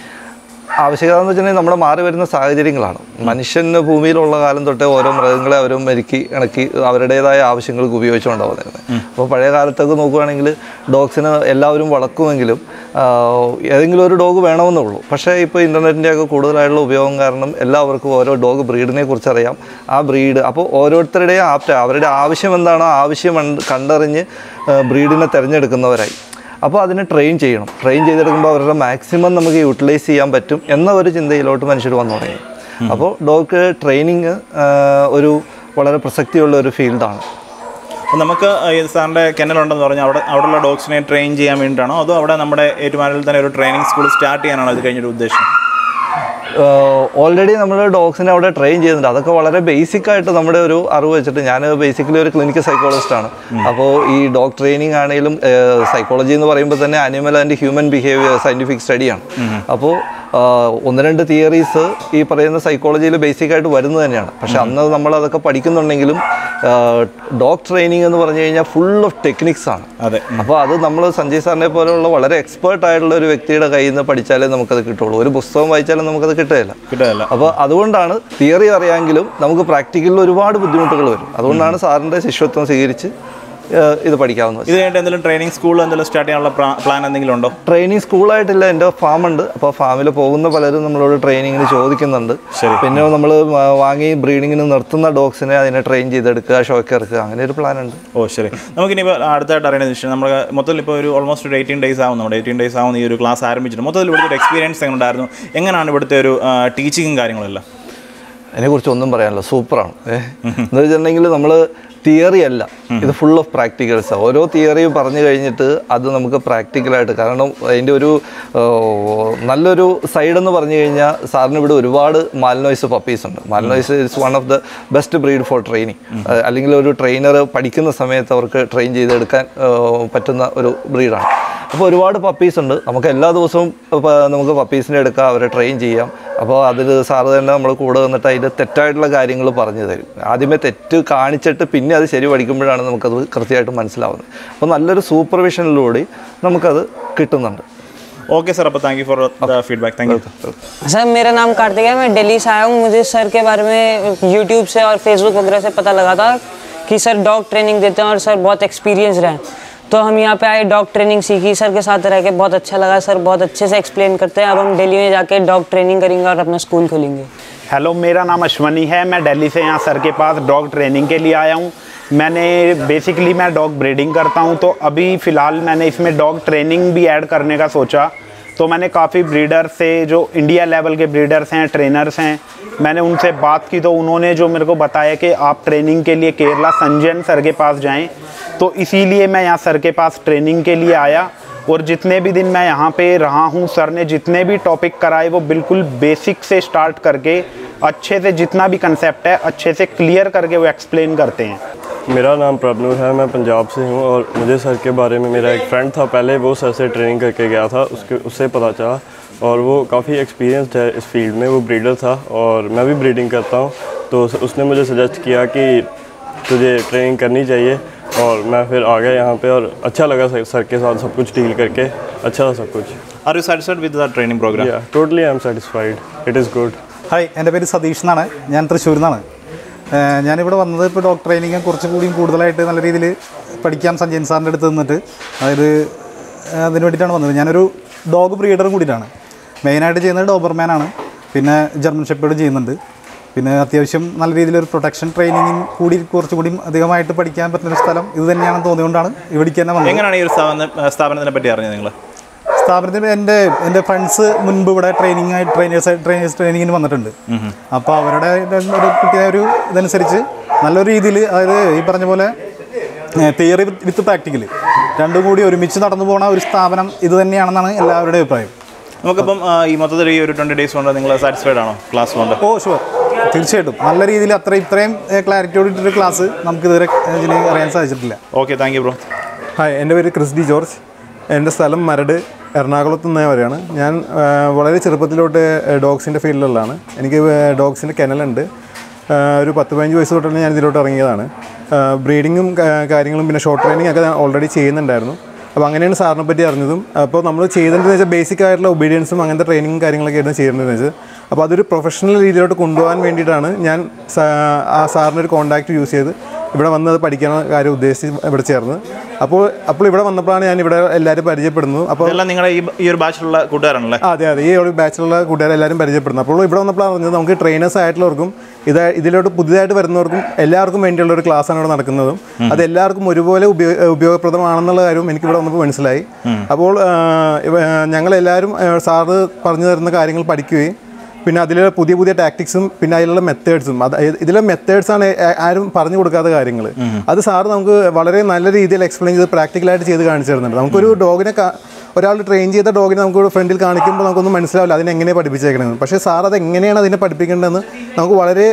ആവശ്യകത എന്ന് വെച്ചിട്ടുണ്ടെങ്കിൽ നമ്മുടെ മാറി വരുന്ന സാഹചര്യങ്ങളാണ് മനുഷ്യന് ഭൂമിയിലുള്ള കാലം തൊട്ടേ ഓരോ മൃഗങ്ങളെ അവരും മെരുക്കി ഇണക്കി അവരുടേതായ ആവശ്യങ്ങൾക്ക് ഉപയോഗിച്ചുകൊണ്ടാണ് വന്നിരുന്നത് അപ്പോൾ പഴയ കാലത്തൊക്കെ നോക്കുകയാണെങ്കിൽ ഡോഗ്സിന് എല്ലാവരും വളർക്കുമെങ്കിലും ആ, ഏതെങ്കിലും ഒരു ഡോഗ് വേണമെന്നേ ഉള്ളൂ പക്ഷേ ഇപ്പോൾ ഇൻ്റർനെറ്റിൻ്റെ ഒക്കെ കൂടുതലായിട്ടുള്ള ഉപയോഗം കാരണം എല്ലാവർക്കും ഓരോ ഡോഗ് ബ്രീഡിനെ കുറിച്ച് അറിയാം ആ ബ്രീഡ് അപ്പോൾ ഓരോരുത്തരുടെയും ആപ്റ്റ് അവരുടെ ആവശ്യം എന്താണോ ആ ആവശ്യം കണ്ട് കണ്ടറിഞ്ഞ് ബ്രീഡിനെ തിരഞ്ഞെടുക്കുന്നവരായി അപ്പോൾ അതിനെ ട്രെയിൻ ചെയ്യണം ട്രെയിൻ ചെയ്തെടുക്കുമ്പോൾ അവരുടെ മാക്സിമം നമുക്ക് യൂട്ടിലൈസ് ചെയ്യാൻ പറ്റും എന്ന ഒരു ചിന്തയിലോട്ട് മനുഷ്യർ വന്നു തുടങ്ങി അപ്പോൾ ഡോഗ് ട്രെയിനിങ് ഒരു വളരെ പ്രസക്തിയുള്ള ഒരു ഫീൽഡാണ് അപ്പോൾ നമുക്ക് ഈ സാറിൻ്റെ കെന്നലുണ്ടെന്ന് പറഞ്ഞാൽ അവിടെ അവിടെയുള്ള ഡോഗ്സിനെ ട്രെയിൻ ചെയ്യാൻ വേണ്ടിയിട്ടാണോ അതോ അവിടെ നമ്മുടെ ഏറ്റുമാനിൽ തന്നെ ഒരു ട്രെയിനിങ് സ്കൂൾ സ്റ്റാർട്ട് ചെയ്യാനാണോ ഇത് കഴിഞ്ഞൊരു ഉദ്ദേശം ഓൾറെഡി നമ്മൾ ഡോഗ്സിനെ അവിടെ ട്രെയിൻ ചെയ്യുന്നുണ്ട് അതൊക്കെ വളരെ ബേസിക് ആയിട്ട് നമ്മുടെ ഒരു അറിവ് വെച്ചിട്ട് ഞാൻ ബേസിക്കലി ഒരു ക്ലിനിക്കൽ സൈക്കോളജിസ്റ്റ് ആണ് അപ്പോൾ ഈ ഡോഗ് ട്രെയിനിങ് ആണെങ്കിലും സൈക്കോളജി എന്ന് പറയുമ്പോൾ തന്നെ animal and human behaviour scientific സ്റ്റഡിയാണ് അപ്പോൾ ഒന്ന് രണ്ട് തിയറീസ് ഈ പറയുന്ന സൈക്കോളജിയിൽ ബേസിക് ആയിട്ട് വരുന്നത് തന്നെയാണ് പക്ഷെ അന്ന് നമ്മൾ അതൊക്കെ പഠിക്കുന്നുണ്ടെങ്കിലും ഡോഗ് ട്രെയിനിങ് എന്ന് പറഞ്ഞു കഴിഞ്ഞാൽ ഫുൾ ഓഫ് ടെക്നിക്സ് ആണ് അതെ അപ്പോൾ അത് നമ്മൾ സഞ്ജയ് സാറിനെ പോലെയുള്ള വളരെ എക്സ്പേർട്ട് ആയിട്ടുള്ള ഒരു വ്യക്തിയുടെ കയ്യിൽ നിന്ന് പഠിച്ചാലേ നമുക്കത് കിട്ടുള്ളൂ ഒരു പുസ്തകം വായിച്ചാലും നമുക്കത് കിട്ടുകയില്ല കിട്ടുകയല്ല അപ്പോൾ അതുകൊണ്ടാണ് തിയറി അറിയാമെങ്കിലും നമുക്ക് പ്രാക്ടിക്കലിൽ ഒരുപാട് ബുദ്ധിമുട്ടുകൾ വരും അതുകൊണ്ടാണ് സാറിൻ്റെ ശിഷ്യത്വം സ്വീകരിച്ച് ഏഹ്, ഇത് പഠിക്കാവുന്നത് ഇത് കഴിഞ്ഞിട്ട് എന്തെങ്കിലും ട്രെയിനിങ് സ്കൂൾ എന്തെങ്കിലും സ്റ്റാർട്ട് ചെയ്യാനുള്ള പ്ലാൻ എന്തെങ്കിലും ഉണ്ടോ ട്രെയിനിങ് സ്കൂളായിട്ടില്ല എൻ്റെ ഫാം ഉണ്ട് അപ്പോൾ ഫാമിൽ പോകുന്ന പലരും നമ്മളോട് ട്രെയിനിങ്ങിന് ചോദിക്കുന്നുണ്ട് ശരി. പിന്നെ നമ്മൾ വാങ്ങി ബ്രീഡിങ്ങിന് നിർത്തുന്ന ഡോഗ്സിനെ അതിനെ ട്രെയിൻ ചെയ്തെടുക്കുക ഷോക്ക് ഇറക്കുക അങ്ങനെ ഒരു പ്ലാൻ ഉണ്ട് ഓ ശരി നമുക്കിനിപ്പോൾ അടുത്തായിട്ട് അറിയേണ്ടത് വിഷയം നമ്മൾ മൊത്തത്തിൽ ഇപ്പോൾ ഒരു ഓൾമോസ്റ്റ് ഒരു എയ്റ്റീൻ ഡേയ്സ് ആവും നമ്മുടെ എയ്റ്റീൻ ഡേയ്സ് ആവുന്ന ഈ ഒരു ക്ലാസ് ആരംഭിച്ചിട്ട് മൊത്തത്തിൽ ഇവിടുത്തെ ഒരു എക്സ്പീരിയൻസ് എങ്ങനെ ഉണ്ടായിരുന്നു എങ്ങനെയാണ് ഇവിടുത്തെ ഒരു ടീച്ചിങ്ങും കാര്യങ്ങളെല്ലാം അതിനെക്കുറിച്ച് ഒന്നും പറയാനില്ല സൂപ്പറാണ് ഏഹ് എന്ന് വെച്ചിട്ടുണ്ടെങ്കിൽ നമ്മൾ തിയറി അല്ല ഇത് ഫുൾ ഓഫ് പ്രാക്ടിക്കൽസ് ഓരോ തിയറിയും പറഞ്ഞു കഴിഞ്ഞിട്ട് അത് നമുക്ക് പ്രാക്ടിക്കലായിട്ട് കാരണം അതിൻ്റെ ഒരു ആ, നല്ലൊരു സൈഡ് എന്ന് പറഞ്ഞു കഴിഞ്ഞാൽ സാറിന് ഇവിടെ ഒരുപാട് മാൽനോയ്സ് പപ്പീസ് ഉണ്ട് Malinois is one of the best breed for training അല്ലെങ്കിൽ ഒരു ട്രെയിനർ പഠിക്കുന്ന സമയത്ത് അവർക്ക് ട്രെയിൻ ചെയ്തെടുക്കാൻ ആ, പറ്റുന്ന ഒരു ബ്രീഡാണ് അപ്പോൾ ഒരുപാട് പപ്പീസ് ഉണ്ട് നമുക്ക് എല്ലാ ദിവസവും ഇപ്പം നമുക്ക് പപ്പീസിനെ എടുക്കാം അവരെ ട്രെയിൻ ചെയ്യാം അപ്പോൾ അതിൽ സാറ് തന്നെ നമ്മൾ കൂടെ വന്നിട്ട് അതിൻ്റെ തെറ്റായിട്ടുള്ള കാര്യങ്ങൾ പറഞ്ഞു തരും ആദ്യമേ തെറ്റ് കാണിച്ചിട്ട് പിന്നെ അത് ശരി പഠിക്കുമ്പോഴാണ് നമുക്കത് കൃത്യമായിട്ട് മനസ്സിലാവുന്നത് അപ്പോൾ നല്ലൊരു സൂപ്പർവിഷനിലൂടെ നമുക്കത് കിട്ടുന്നുണ്ട് ഓക്കെ സാർ അപ്പോൾ thank you for the feedback thank you sir मेरा नाम कार्तिक है मैं दिल्ली से आया हूँ मुझे सर के बारे में यूट्यूब से और फेसबुक वगैरह से पता लगा था कि सर डॉग ट्रेनिंग देते हैं और सर बहुत एक्सपीरियंस रहे तो हम यहाँ पे आए डॉग ट्रेनिंग सीखी सर के साथ रह के बहुत अच्छा लगा सर बहुत अच्छे से एक्सप्लेन करते हैं अब हम दिल्ली में जाके डॉग ट्रेनिंग करेंगे और अपना स्कूल खोलेंगे हेलो मेरा नाम अश्वनी है मैं दिल्ली से यहाँ सर के पास डॉग ट्रेनिंग के लिए आया हूँ मैंने बेसिकली मैं डॉग ब्रीडिंग करता हूँ तो अभी फ़िलहाल मैंने इसमें डॉग ट्रेनिंग भी ऐड करने का सोचा तो मैंने काफ़ी ब्रीडर से जो इंडिया लेवल के ब्रीडर्स हैं ट्रेनर्स हैं मैंने उनसे बात की तो उन्होंने जो मेरे को बताया कि आप ट्रेनिंग के लिए केरला संजयन सर के पास जाएं तो इसीलिए मैं यहाँ सर के पास ट्रेनिंग के लिए आया और जितने भी दिन मैं यहाँ पे रहा हूँ सर ने जितने भी टॉपिक कराए वो बिल्कुल बेसिक से स्टार्ट करके अच्छे से जितना भी कंसेप्ट है अच्छे से क्लियर करके वो एक्सप्लेन करते हैं मेरा नाम प्रभनूर है मैं पंजाब से हूँ और मुझे सर के बारे में मेरा एक फ्रेंड था पहले वो सर से ट्रेनिंग करके गया था उसके उससे पता चला और वो काफ़ी एक्सपीरियंस्ड है इस फील्ड में वो ब्रीडर था और मैं भी ब्रीडिंग करता हूँ तो उस- उसने मुझे सजेस्ट किया कि तुझे ट्रेनिंग करनी चाहिए और मैं फिर आ गया यहाँ पे और अच्छा लगा सर सर के साथ सब कुछ डील करके अच्छा था सब कुछ are you satisfied with the training program या totally I am satisfied it is good hi എൻ്റെ പേര് സതീഷ് എന്നാണ് ഞാൻ തൃശ്ശൂരിൽ നിന്നാണ് ഏഹ് ഞാനിവിടെ വന്നത് ഇപ്പോൾ ഡോക്ടർ ട്രെയിനിങ് കുറച്ചും കൂടിയും കൂടുതലായിട്ട് നല്ല രീതിയിൽ പഠിക്കാൻ സഞ്ജയൻ സാറിൻ്റെ അടുത്ത് നിന്നിട്ട് അതായത് ഏഹ് അതിന് വേണ്ടിയിട്ടാണ് വന്നത് ഞാനൊരു ഡോഗ് ബ്രീഡറും കൂടിയിട്ടാണ് മെയിനായിട്ട് ചെയ്യുന്നത് ഡോബർമാനാണ് പിന്നെ ജർമ്മൻ ഷെപ്പേർഡ് ചെയ്യുന്നുണ്ട് പിന്നെ അത്യാവശ്യം നല്ല രീതിയിലൊരു പ്രൊട്ടക്ഷൻ ട്രെയിനിങ്ങും കൂടി കുറച്ചും കൂടി അധികമായിട്ട് പഠിക്കാൻ പറ്റുന്നൊരു സ്ഥലം ഇത് തന്നെയാണെന്ന് തോന്നിയുകൊണ്ടാണ് ഇവിടേക്ക് തന്നെ വന്നത് എങ്ങനെയാണ് ഈ ഒരു സ്ഥാപന സ്ഥാപനത്തിനെ പറ്റി അറിഞ്ഞത് നിങ്ങൾ സ്ഥാപനത്തിൽ എൻ്റെ എൻ്റെ ഫ്രണ്ട്സ് മുൻപ് ഇവിടെ ട്രെയിനിങ് ആയി ട്രെയിനേഴ്സ് ട്രെയിനേഴ്സ് ട്രെയിനിങ്ങിന് വന്നിട്ടുണ്ട് അപ്പോൾ അവരുടെ ഒരു കിട്ടിയ ഒരു ഇതനുസരിച്ച് നല്ലൊരു രീതിയിൽ അതായത് ഈ പറഞ്ഞ പോലെ തിയറി വിത്ത് പ്രാക്ടിക്കൽ രണ്ടും കൂടി ഒരുമിച്ച് നടന്നു പോണ ഒരു സ്ഥാപനം ഇത് തന്നെയാണെന്നാണ് എല്ലാവരുടെയും അഭിപ്രായം നമുക്കിപ്പം ആ, ഈ മൊത്തത്തിൽ ഈ ഒരു ട്വൻറ്റി ഡേയ്സ് കൊണ്ട് നിങ്ങൾ സാറ്റിസ്ഫൈഡ് ആണോ ക്ലാസ് കൊണ്ട് ഓ ഷുവർ തീർച്ചയായിട്ടും നല്ല രീതിയിൽ അത്ര ഇത്രയും ക്ലാരിറ്റിയോട് ഇട്ടൊരു ക്ലാസ് നമുക്ക് ഇതുവരെ ഇതിന് അറിയാൻ സാധിച്ചിട്ടില്ല okay thank you bro hi എൻ്റെ പേര് ക്രിസ് ഡി ജോർജ് എൻ്റെ സ്ഥലം മരട് എറണാകുളത്ത് നിന്ന് വരെയാണ് ഞാൻ ആ, വളരെ ചെറുപ്പത്തിലോട്ട് ഡോഗ്സിൻ്റെ ഫീൽഡിലുള്ളതാണ് എനിക്ക് ഡോഗ്സിൻ്റെ കെനലുണ്ട് ആ, ഒരു പത്ത് പതിനഞ്ച് വയസ്സ് തൊട്ടാണ് ഞാൻ ഇതിലോട്ട് ഇറങ്ങിയതാണ് ബ്രീഡിങ്ങും കാര്യങ്ങളും പിന്നെ ഷോർട്ട് ട്രെയിനിങ് ഒക്കെ ഓൾറെഡി ചെയ്യുന്നുണ്ടായിരുന്നു അപ്പോൾ അങ്ങനെയാണ് സാറിനെ പറ്റി അറിഞ്ഞതും അപ്പോൾ നമ്മൾ ചെയ്തതെന്ന് വെച്ചാൽ ബേസിക് ആയിട്ടുള്ള ഒബീഡിയൻസും അങ്ങനത്തെ ട്രെയിനിങ്ങും കാര്യങ്ങളൊക്കെ ആയിരുന്നു ചെയ്യുന്നതെന്ന് വെച്ചാൽ അപ്പോൾ അതൊരു പ്രൊഫഷണൽ രീതിയിലോട്ട് കൊണ്ടുപോകാൻ വേണ്ടിയിട്ടാണ് ഞാൻ സാ- ആ സാറിൻ്റെ ഒരു കോൺടാക്റ്റ് യൂസ് ചെയ്ത് ഇവിടെ വന്ന് അത് പഠിക്കാൻ കാര്യം ഉദ്ദേശിച്ച് ഇവിടെ ചേർന്ന് അപ്പോൾ അപ്പോൾ ഇവിടെ വന്നപ്പോഴാണ് ഞാൻ ഇവിടെ എല്ലാവരും പരിചയപ്പെടുന്നത് അപ്പോൾ ഇതെല്ലാം നിങ്ങളുടെ ഈ ഈ ഒരു ബാച്ചിലുള്ള കൂട്ടുകാരാണല്ലേ ആ, അതെ അതെ ഈ ഒരു ബാച്ചിലുള്ള കൂട്ടുകാരെ എല്ലാവരും പരിചയപ്പെടുന്നു അപ്പോൾ ഇവിടെ വന്നപ്പോഴാണ് അറിഞ്ഞത് നമുക്ക് ട്രെയിനേഴ്സ് ആയിട്ടുള്ളവർക്കും ഇത് ഇതിലോട്ട് പുതിയതായിട്ട് വരുന്നവർക്കും എല്ലാവർക്കും വേണ്ടിയുള്ള ഒരു ക്ലാസ്സാണ് ഇവിടെ നടക്കുന്നതും അത് എല്ലാവർക്കും ഒരുപോലെ ഉപയോഗ ഉപയോഗപ്രദമാണെന്നുള്ള കാര്യവും എനിക്ക് ഇവിടെ വന്നപ്പോൾ മനസ്സിലായി അപ്പോൾ ആ, ഇവ- ആ, ഞങ്ങളെല്ലാവരും ആ, സാറ് പറഞ്ഞു തരുന്ന കാര്യങ്ങൾ പഠിക്കുകയും പിന്നെ അതിലെ പുതിയ പുതിയ ടാക്ടിക്സും പിന്നെ അതിലുള്ള മെത്തേഡ്സും അത് ഇതിലെ മെത്തേഡ്സ് ആണ് ആ- ആരും പറഞ്ഞു കൊടുക്കാത്ത കാര്യങ്ങൾ അത് സാറ് നമുക്ക് വളരെ നല്ല രീതിയിൽ എക്സ്പ്ലെയിൻ ചെയ്ത് പ്രാക്ടിക്കലായിട്ട് ചെയ്ത് കാണിച്ചു തരുന്നുണ്ട് നമുക്കൊരു ഡോഗിനെ ഒരാൾ ട്രെയിൻ ചെയ്ത ഡോഗിനെ നമുക്ക് ഫ്രണ്ടിൽ കാണിക്കുമ്പോൾ നമുക്കൊന്നും മനസ്സിലാവില്ല അതിനെ എങ്ങനെയാണ് പഠിപ്പിച്ചേക്കണമെന്ന് പക്ഷേ സാർ അത് എങ്ങനെയാണ് അതിനെ പഠിപ്പിക്കേണ്ടതെന്ന് നമുക്ക് വളരെ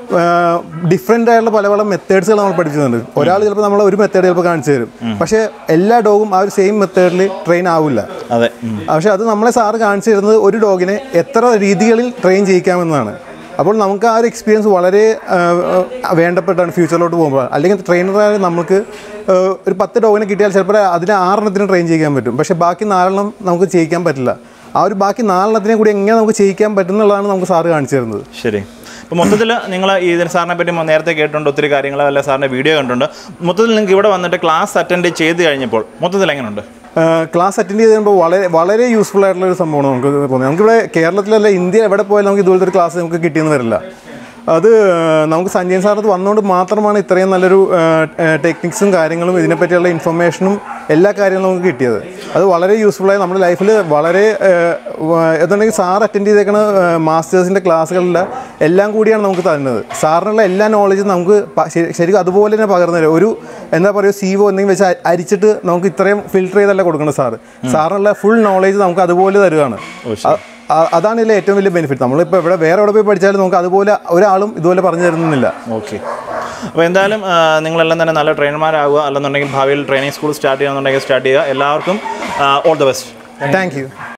ഡിഫറെൻ്റ് ആയിട്ടുള്ള പല പല മെത്തേഡ്സുകൾ നമ്മൾ പഠിച്ചിട്ടുണ്ട് ഒരാൾ ചിലപ്പോൾ നമ്മൾ ഒരു മെത്തേഡ് ചിലപ്പോൾ കാണിച്ചു തരും പക്ഷേ എല്ലാ ഡോഗും ആ ഒരു സെയിം മെത്തേഡിൽ ട്രെയിൻ ആവില്ല അതെ പക്ഷേ അത് നമ്മളെ സാറ് കാണിച്ചു തരുന്നത് ഒരു ഡോഗിനെ എത്ര രീതികളിൽ ട്രെയിൻ ചെയ്യിക്കാമെന്നാണ് അപ്പോൾ നമുക്ക് ആ ഒരു എക്സ്പീരിയൻസ് വളരെ ആ, ആ, വേണ്ടപ്പെട്ടാണ് ഫ്യൂച്ചറിലോട്ട് പോകുമ്പോൾ അല്ലെങ്കിൽ ട്രെയിനറായ നമുക്ക് ആ, ഒരു പത്ത് ഡോഗിനെ കിട്ടിയാൽ ചിലപ്പോൾ അതിനെ ആറെണ്ണത്തിന് ട്രെയിൻ ചെയ്യിക്കാൻ പറ്റും പക്ഷേ ബാക്കി നാലെണ്ണം നമുക്ക് ചെയ്യിക്കാൻ പറ്റില്ല ആ ഒരു ബാക്കി നാലെണ്ണത്തിനെ കൂടി എങ്ങനെ നമുക്ക് ചെയ്യിക്കാൻ പറ്റുന്നുള്ളതാണ് നമുക്ക് സാറ് കാണിച്ചു തരുന്നത് ശരി അപ്പോൾ മൊത്തത്തിൽ നിങ്ങൾ ഈ ഇതിന് സാറിനെ പറ്റി മൊ- നേരത്തെ കേട്ടിട്ടുണ്ട് ഒത്തിരി കാര്യങ്ങൾ അല്ല സാറിൻ്റെ വീഡിയോ കണ്ടിട്ടുണ്ട് മൊത്തത്തിൽ നിങ്ങൾക്ക് ഇവിടെ വന്നിട്ട് ക്ലാസ് അറ്റൻഡ് ചെയ്ത് കഴിഞ്ഞപ്പോൾ മൊത്തത്തിൽ എങ്ങനെയുണ്ട് ക്ലാസ് അറ്റൻഡ് ചെയ്ത് കഴിയുമ്പോൾ വളരെ വളരെ യൂസ്ഫുൾ ആയിട്ടുള്ള ഒരു സംഭവമാണ് നമുക്ക് തോന്നുന്നത് നമുക്കിവിടെ കേരളത്തിലല്ല ഇന്ത്യ എവിടെ പോയാലും നമുക്ക് ഇതുപോലത്തെ ഒരു ക്ലാസ് നമുക്ക് കിട്ടിയെന്ന് വരില്ല അത് നമുക്ക് സഞ്ജയൻ സാറത്ത് വന്നുകൊണ്ട് മാത്രമാണ് ഇത്രയും നല്ലൊരു ടെക്നിക്സും കാര്യങ്ങളും ഇതിനെപ്പറ്റിയുള്ള ഇൻഫർമേഷനും എല്ലാ കാര്യങ്ങളും നമുക്ക് കിട്ടിയത് അത് വളരെ യൂസ്ഫുള്ളായി നമ്മുടെ ലൈഫിൽ വളരെ ഏഹ്, വ- എന്തുണ്ടെങ്കിൽ സാർ അറ്റൻഡ് ചെയ്തേക്കണ മാസ്റ്റേഴ്സിൻ്റെ ക്ലാസ്സുകളിലെ എല്ലാം കൂടിയാണ് നമുക്ക് തരുന്നത് സാറിനുള്ള എല്ലാ നോളജും നമുക്ക് പ- ശരി- ശരിക്കും അതുപോലെ തന്നെ പകർന്നു തരും ഒരു എന്താ പറയുക സീവോ എന്തെങ്കിലും വെച്ച് അ- അരിച്ചിട്ട് നമുക്ക് ഇത്രയും ഫിൽട്ടർ ചെയ്തല്ല കൊടുക്കുന്നത് സാറ് സാറിനുള്ള ഫുൾ നോളേജ് നമുക്ക് അതുപോലെ തരുവാണ് അ- അ- അതാണ് ഇതിലെ ഏറ്റവും വലിയ ബെനിഫിറ്റ് നമ്മളിപ്പോൾ ഇവിടെ വേറെ എവിടെ പോയി പഠിച്ചാലും നമുക്ക് അതുപോലെ ഒരാളും ഇതുപോലെ പറഞ്ഞു തരുന്നില്ല ഓക്കെ അപ്പോൾ എന്തായാലും ആ, നിങ്ങളെല്ലാം തന്നെ നല്ല ട്രെയിനർമാരാകുക അല്ലെന്നുണ്ടെങ്കിൽ ഭാവിയിൽ ട്രെയിനിങ് സ്കൂൾ സ്റ്റാർട്ട് ചെയ്യുകയെന്നുണ്ടെങ്കിൽ സ്റ്റാർട്ട് ചെയ്യുക എല്ലാവർക്കും all the best thank U